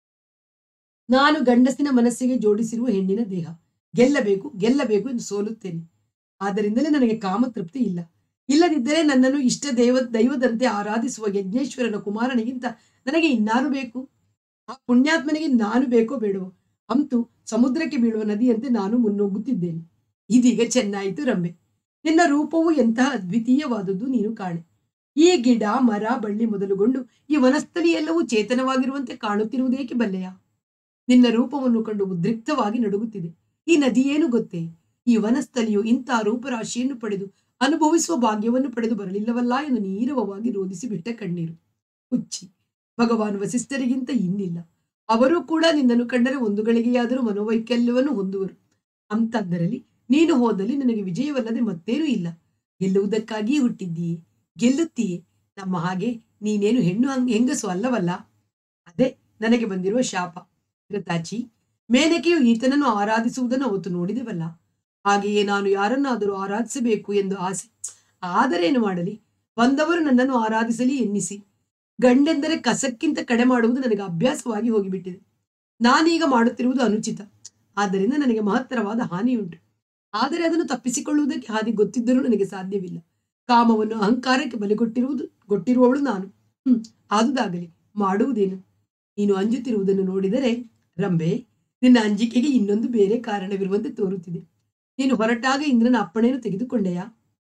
ನಾನು ಗಂಡಸಿನ ಮನಸ್ಸಿಗೆ ಜೋಡಿಸಿರುವ ಹೆಣ್ಣಿನ ದೇಹ ಗೆಲ್ಲಬೇಕು ಗೆಲ್ಲಬೇಕು ಎಂದು ಸೋಲುತ್ತೇನೆ ಆದ್ದರಿಂದಲೇ ನನಗೆ ಕಾಮ ತೃಪ್ತಿ ಇಲ್ಲ ಇಲ್ಲದಿದ್ದರೆ ನನ್ನನ್ನು ಇಷ್ಟ ದೇವ ದೈವದಂತೆ ಆರಾಧಿಸುವ ಯಜ್ಞೇಶ್ವರನ ಕುಮಾರನಿಗಿಂತ ನನಗೆ ಇನ್ನಾರು ಬೇಕು ಆ ಪುಣ್ಯಾತ್ಮನಿಗೆ ನಾನು ಬೇಕೋ ಬೇಡವೋ ಅಂತೂ ಸಮುದ್ರಕ್ಕೆ ಬೀಳುವ ನದಿಯಂತೆ ನಾನು ಮುನ್ನೋಗುತ್ತಿದ್ದೇನೆ ಇದೀಗ ಚೆನ್ನಾಯಿತು ರಂಬೆ ನಿನ್ನ ರೂಪವು ಎಂತಹ ಅದ್ವಿತೀಯವಾದದ್ದು ನೀನು ಕಾಣೆ ಈ ಗಿಡ ಮರ ಬಳ್ಳಿ ಮೊದಲುಗೊಂಡು ಈ ವನಸ್ಥಲಿ ಎಲ್ಲವೂ ಚೇತನವಾಗಿರುವಂತೆ ಕಾಣುತ್ತಿರುವುದೇಕೆ ಬಲ್ಲೆಯ ನಿನ್ನ ರೂಪವನ್ನು ಕಂಡು ಉದ್ರಿಕ್ತವಾಗಿ ನಡುಗುತ್ತಿದೆ ಈ ನದಿಯೇನು ಗೊತ್ತೇ ಈ ವನಸ್ಥಲಿಯು ಇಂಥ ರೂಪರಾಶಿಯನ್ನು ಪಡೆದು ಅನುಭವಿಸುವ ಭಾಗ್ಯವನ್ನು ಪಡೆದು ಬರಲಿಲ್ಲವಲ್ಲ ಎಂದು ನೀರವವಾಗಿ ರೋಧಿಸಿ ಬಿಟ್ಟ ಕಣ್ಣೀರು ಹುಚ್ಚಿ ಭಗವಾನ್ ವಸಿಷ್ಠರಿಗಿಂತ ಇನ್ನಿಲ್ಲ ಅವರೂ ಕೂಡ ನಿನ್ನನ್ನು ಕಂಡರೆ ಒಂದು ಗಳಿಗೆಯಾದರೂ ಮನೋವೈಕಲ್ಯವನ್ನು ಹೊಂದುವರು ಅಂತದ್ದರಲ್ಲಿ ನೀನು ಹೋದಲ್ಲಿ ನನಗೆ ವಿಜಯವಲ್ಲದೆ ಮತ್ತೇನೂ ಇಲ್ಲ ಗೆಲ್ಲುವುದಕ್ಕಾಗಿಯೇ ಹುಟ್ಟಿದ್ದೀಯೇ ಗೆಲ್ಲುತ್ತೀಯೇ ನಮ್ಮ ಹಾಗೆ ನೀನೇನು ಹೆಣ್ಣು ಹಂಗ್ ಹೆಂಗಸು ಅಲ್ಲವಲ್ಲ ಅದೇ ನನಗೆ ಬಂದಿರುವ ಶಾಪ ಋತಾಚಿ ಮೇನಕೆಯು ಈತನನ್ನು ಆರಾಧಿಸುವುದನ್ನು ಅವತ್ತು ನೋಡಿದೆವಲ್ಲ ಹಾಗೆಯೇ ನಾನು ಯಾರನ್ನಾದರೂ ಆರಾಧಿಸಬೇಕು ಎಂದು ಆಸೆ ಆದರೇನು ಮಾಡಲಿ ಬಂದವರು ನನ್ನನ್ನು ಆರಾಧಿಸಲಿ ಎನ್ನಿಸಿ ಗಂಡೆಂದರೆ ಕಸಕ್ಕಿಂತ ಕಡೆ ಮಾಡುವುದು ನನಗೆ ಅಭ್ಯಾಸವಾಗಿ ಹೋಗಿಬಿಟ್ಟಿದೆ ನಾನೀಗ ಮಾಡುತ್ತಿರುವುದು ಅನುಚಿತ ಆದ್ದರಿಂದ ನನಗೆ ಮಹತ್ತರವಾದ ಹಾನಿಯುಂಟು ಆದರೆ ಅದನ್ನು ತಪ್ಪಿಸಿಕೊಳ್ಳುವುದಕ್ಕೆ ಹಾದಿ ಗೊತ್ತಿದ್ದರೂ ನನಗೆ ಸಾಧ್ಯವಿಲ್ಲ ಕಾಮವನ್ನು ಅಹಂಕಾರಕ್ಕೆ ಬಲಿ ಕೊಟ್ಟಿರುವುದು ಕೊಟ್ಟಿರುವವಳು ನಾನು ಹ್ಮ್ ಆದುದಾಗಲಿ ಮಾಡುವುದೇನು ನೀನು ಅಂಜುತ್ತಿರುವುದನ್ನು ನೋಡಿದರೆ ರಂಬೆ ನಿನ್ನ ಅಂಜಿಕೆಗೆ ಇನ್ನೊಂದು ಬೇರೆ ಕಾರಣವಿರುವಂತೆ ತೋರುತ್ತಿದೆ ನೀನು ಹೊರಟಾಗ ಇಂದ್ರನ ಅಪ್ಪಣೆಯನ್ನು ತೆಗೆದುಕೊಂಡೆಯಾ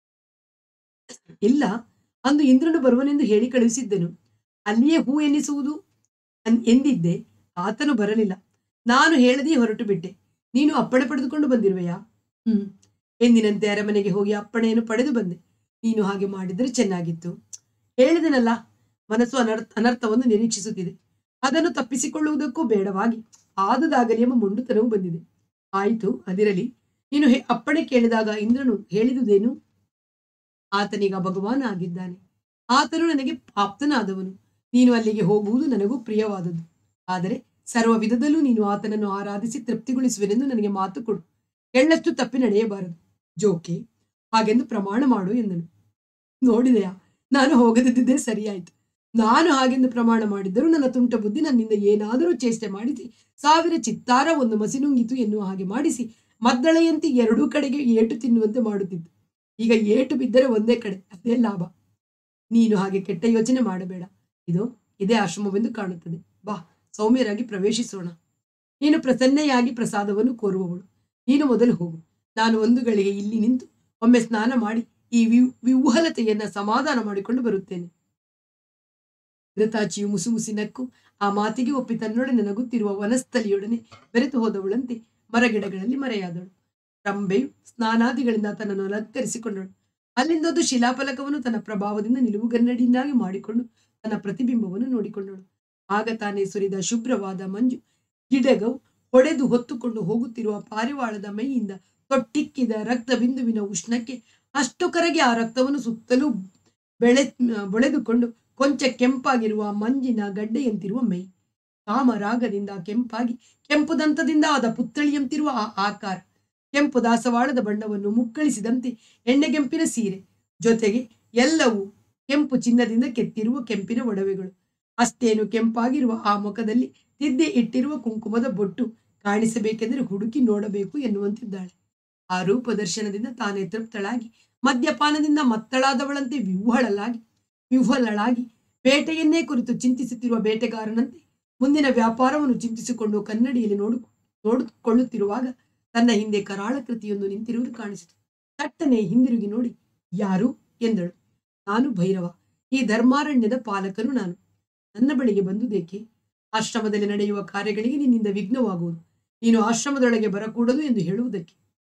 ಇಲ್ಲ ಅಂದು ಇಂದ್ರನು ಬರುವನೆಂದು ಹೇಳಿ ಕಳುಹಿಸಿದ್ದನು ಅಲ್ಲಿಯೇ ಹೂ ಎನ್ನಿಸುವುದು ಅನ್- ಎಂದಿದ್ದೆ ಆತನು ಬರಲಿಲ್ಲ ನಾನು ಹೇಳದೇ ಹೊರಟು ಬಿಟ್ಟೆ ನೀನು ಅಪ್ಪಣೆ ಪಡೆದುಕೊಂಡು ಬಂದಿರುವೆಯಾ ಹ್ಮ್ ಎಂದಿನಂತೆ ಅರಮನೆಗೆ ಹೋಗಿ ಅಪ್ಪಣೆಯನ್ನು ಪಡೆದು ಬಂದೆ ನೀನು ಹಾಗೆ ಮಾಡಿದರೆ ಚೆನ್ನಾಗಿತ್ತು ಹೇಳಿದನಲ್ಲ ಮನಸ್ಸು ಅನರ್ಥ ಅನರ್ಥವನ್ನು ನಿರೀಕ್ಷಿಸುತ್ತಿದೆ ಅದನ್ನು ತಪ್ಪಿಸಿಕೊಳ್ಳುವುದಕ್ಕೂ ಬೇಡವಾಗಿ ಆದುದಾಗಲಿ ಎಂಬ ಮೊಂಡುತನವು ಬಂದಿದೆ ಆಯಿತು ಅದಿರಲಿ ನೀನು ಹೆ- ಅಪ್ಪಣೆ ಕೇಳಿದಾಗ ಇಂದ್ರನು ಹೇಳಿದುದೇನು ಆತನೀಗ ಭಗವಾನ ಆಗಿದ್ದಾನೆ ಆತನು ನನಗೆ ಆಪ್ತನಾದವನು ನೀನು ಅಲ್ಲಿಗೆ ಹೋಗುವುದು ನನಗೂ ಪ್ರಿಯವಾದದ್ದು ಆದರೆ ಸರ್ವ ವಿಧದಲ್ಲೂ ನೀನು ಆತನನ್ನು ಆರಾಧಿಸಿ ತೃಪ್ತಿಗೊಳಿಸುವೆನೆಂದು ನನಗೆ ಮಾತು ಕೊಡು ಎಳ್ಳಷ್ಟು ತಪ್ಪಿ ನಡೆಯಬಾರದು ಜೋಕೆ ಹಾಗೆಂದು ಪ್ರಮಾಣ ಮಾಡು ಎಂದನು ನೋಡಿದೆಯಾ ನಾನು ಹೋಗದಿದ್ದೇ ಸರಿಯಾಯಿತು ನಾನು ಹಾಗೆಂದು ಪ್ರಮಾಣ ಮಾಡಿದ್ದರೂ ನನ್ನ ತುಂಟ ಬುದ್ಧಿ ನನ್ನಿಂದ ಏನಾದರೂ ಚೇಷ್ಟೆ ಮಾಡಿಸಿ ಸಾವಿರ ಚಿತ್ತಾರ ಒಂದು ಮಸಿನುಂಗಿತು ಎನ್ನುವ ಹಾಗೆ ಮಾಡಿಸಿ ಮದ್ದಳೆಯಂತೆ ಎರಡೂ ಕಡೆಗೆ ಏಟು ತಿನ್ನುವಂತೆ ಮಾಡುತ್ತಿದ್ದು ಈಗ ಏಟು ಬಿದ್ದರೆ ಒಂದೇ ಕಡೆ ಅದೇ ಲಾಭ ನೀನು ಹಾಗೆ ಕೆಟ್ಟ ಯೋಚನೆ ಮಾಡಬೇಡ ಇದು ಇದೇ ಆಶ್ರಮವೆಂದು ಕಾಣುತ್ತದೆ ಬಾ ಸೌಮ್ಯರಾಗಿ ಪ್ರವೇಶಿಸೋಣ ನೀನು ಪ್ರಸನ್ನೆಯಾಗಿ ಪ್ರಸಾದವನ್ನು ಕೋರುವವಳು ನೀನು ಮೊದಲು ಹೋಗು ನಾನು ಒಂದು ಗಳಿಗೆ ಇಲ್ಲಿ ನಿಂತು ಒಮ್ಮೆ ಸ್ನಾನ ಮಾಡಿ ಈ ವಿ ವಿಹ್ವಲತೆಯನ್ನ ಸಮಾಧಾನ ಮಾಡಿಕೊಂಡು ಬರುತ್ತೇನೆ ಘೃತಾಚಿಯು ಮುಸು ಮುಸಿನಕ್ಕು ಆ ಮಾತಿಗೆ ಒಪ್ಪಿ ತನ್ನೊಡನೆ ನಗುತ್ತಿರುವ ವನಸ್ಥಲಿಯೊಡನೆ ಬೆರೆತು ಹೋದವಳಂತೆ ಮರಗಿಡಗಳಲ್ಲಿ ಮರೆಯಾದಳು ರಂಬೆಯು ಸ್ನಾನಾದಿಗಳಿಂದ ತನ್ನನ್ನು ಅಲಂಕರಿಸಿಕೊಂಡಳು ಅಲ್ಲಿಂದೊಂದು ಶಿಲಾಫಲಕವನ್ನು ತನ್ನ ಪ್ರಭಾವದಿಂದ ನಿಲುವುಗನ್ನಡಿಯನ್ನಾಗಿ ಮಾಡಿಕೊಂಡು ತನ್ನ ಪ್ರತಿಬಿಂಬವನ್ನು ನೋಡಿಕೊಂಡಳು ಆಗ ತಾನೇ ಸುರಿದ ಶುಭ್ರವಾದ ಮಂಜು ಗಿಡಗವು ಹೊಡೆದು ಹೊತ್ತುಕೊಂಡು ಹೋಗುತ್ತಿರುವ ಪಾರಿವಾಳದ ಮೈಯಿಂದ ತೊಟ್ಟಿಕ್ಕಿದ ರಕ್ತ ಬಿಂದುವಿನ ಉಷ್ಣಕ್ಕೆ ಅಷ್ಟು ಕರಗಿ ಆ ರಕ್ತವನ್ನು ಸುತ್ತಲೂ ಬೆಳೆ ಬೊಳೆದುಕೊಂಡು ಕೊಂಚ ಕೆಂಪಾಗಿರುವ ಮಂಜಿನ ಗಡ್ಡೆಯಂತಿರುವ ಮೈ ಕಾಮರಾಗದಿಂದ ಕೆಂಪಾಗಿ ಕೆಂಪು ದಂತದಿಂದ ಆದ ಪುತ್ಥಳಿಯಂತಿರುವ ಆ ಆಕಾರ ಕೆಂಪು ದಾಸವಾಳದ ಬಣ್ಣವನ್ನು ಮುಕ್ಕಳಿಸಿದಂತೆ ಎಣ್ಣೆಗೆಂಪಿನ ಸೀರೆ ಜೊತೆಗೆ ಎಲ್ಲವೂ ಕೆಂಪು ಚಿನ್ನದಿಂದ ಕೆತ್ತಿರುವ ಕೆಂಪಿನ ಒಡವೆಗಳು ಅಷ್ಟೇನು ಕೆಂಪಾಗಿರುವ ಆ ಮುಖದಲ್ಲಿ ತಿದ್ದೆ ಇಟ್ಟಿರುವ ಕುಂಕುಮದ ಬೊಟ್ಟು ಕಾಣಿಸಬೇಕೆಂದರೆ ಹುಡುಕಿ ನೋಡಬೇಕು ಎನ್ನುವಂತಿದ್ದಾಳೆ ಆ ರೂಪ ದರ್ಶನದಿಂದ ತಾನೇ ತೃಪ್ತಳಾಗಿ ಮದ್ಯಪಾನದಿಂದ ಮತ್ತಳಾದವಳಂತೆ ವಿಹ್ವಳಲಾಗಿ ವಿಹ್ವಲಳಾಗಿ ಬೇಟೆಯನ್ನೇ ಕುರಿತು ಚಿಂತಿಸುತ್ತಿರುವ ಬೇಟೆಗಾರನಂತೆ ಮುಂದಿನ ವ್ಯಾಪಾರವನ್ನು ಚಿಂತಿಸಿಕೊಂಡು ಕನ್ನಡಿಯಲ್ಲಿ ನೋಡು ನೋಡಿಕೊಳ್ಳುತ್ತಿರುವಾಗ ತನ್ನ ಹಿಂದೆ ಕರಾಳ ಕೃತಿಯೊಂದು ನಿಂತಿರುವುದು ಕಾಣಿಸಿತು ತಟ್ಟನೆ ಹಿಂದಿರುಗಿ ನೋಡಿ ಯಾರು ಎಂದಳು ನಾನು ಭೈರವ ಈ ಧರ್ಮಾರಣ್ಯದ ಪಾಲಕನು ನಾನು ನನ್ನ ಬಳಿಗೆ ಬಂದುದೇಕೆ ಆಶ್ರಮದಲ್ಲಿ ನಡೆಯುವ ಕಾರ್ಯಗಳಿಗೆ ನಿನ್ನಿಂದ ವಿಘ್ನವಾಗುವುದು ನೀನು ಆಶ್ರಮದೊಳಗೆ ಬರಕೂಡದು ಎಂದು ಹೇಳುವುದಕ್ಕೆ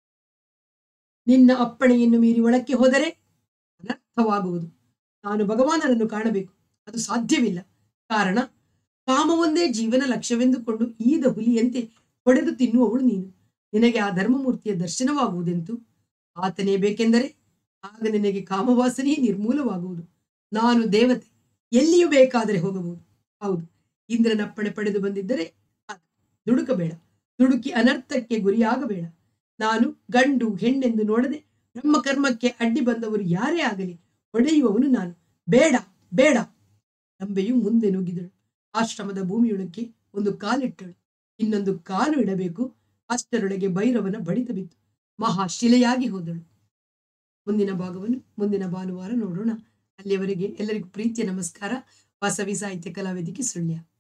ನಿನ್ನ ಅಪ್ಪಣೆಯನ್ನು ಮೀರಿ ಒಳಕ್ಕೆ ಹೋದರೆ ಅನರ್ಥವಾಗುವುದು ನಾನು ಭಗವಾನರನ್ನು ಕಾಣಬೇಕು ಅದು ಸಾಧ್ಯವಿಲ್ಲ ಕಾರಣ ಕಾಮವೊಂದೇ ಜೀವನ ಲಕ್ಷ್ಯವೆಂದುಕೊಂಡು ಈದ ಹುಲಿಯಂತೆ ಹೊಡೆದು ತಿನ್ನುವವಳು ನೀನು ನಿನಗೆ ಆ ಧರ್ಮಮೂರ್ತಿಯ ದರ್ಶನವಾಗುವುದೆಂತು ಆತನೇ ಬೇಕೆಂದರೆ ಆಗ ನಿನಗೆ ಕಾಮವಾಸನೆಯೇ ನಿರ್ಮೂಲವಾಗುವುದು ನಾನು ದೇವತೆ ಎಲ್ಲಿಯೂ ಬೇಕಾದರೆ ಹೋಗಬಹುದು ಹೌದು ಇಂದ್ರನಪ್ಪಣೆ ಪಡೆದು ಬಂದಿದ್ದರೆ ಅದು ದುಡುಕಬೇಡ ದುಡುಕಿ ಅನರ್ಥಕ್ಕೆ ಗುರಿಯಾಗಬೇಡ ನಾನು ಗಂಡು ಹೆಣ್ಣೆಂದು ನೋಡದೆ ಬ್ರಹ್ಮಕರ್ಮಕ್ಕೆ ಅಡ್ಡಿ ಬಂದವರು ಯಾರೇ ಆಗಲಿ ಹೊಡೆಯುವವನು ನಾನು ಬೇಡ ಬೇಡ ರಂಬೆಯು ಮುಂದೆ ನುಗ್ಗಿದಳು ಆಶ್ರಮದ ಭೂಮಿಯೊಳಕ್ಕೆ ಒಂದು ಕಾಲಿಟ್ಟಳು ಇನ್ನೊಂದು ಕಾಲು ಇಡಬೇಕು ಅಷ್ಟರೊಳಗೆ ಭೈರವನ ಬಡಿತ ಬಿತ್ತು ಮಹಾಶಿಲೆಯಾಗಿ ಹೋದಳು ಮುಂದಿನ ಭಾಗವನ್ನು ಮುಂದಿನ ಭಾನುವಾರ ನೋಡೋಣ ಅಲ್ಲಿಯವರೆಗೆ ಎಲ್ಲರಿಗೂ ಪ್ರೀತಿಯ ನಮಸ್ಕಾರ ವಾಸವಿ ಸಾಹಿತ್ಯ ಕಲಾವೇದಿಕೆ ಸುಳ್ಯ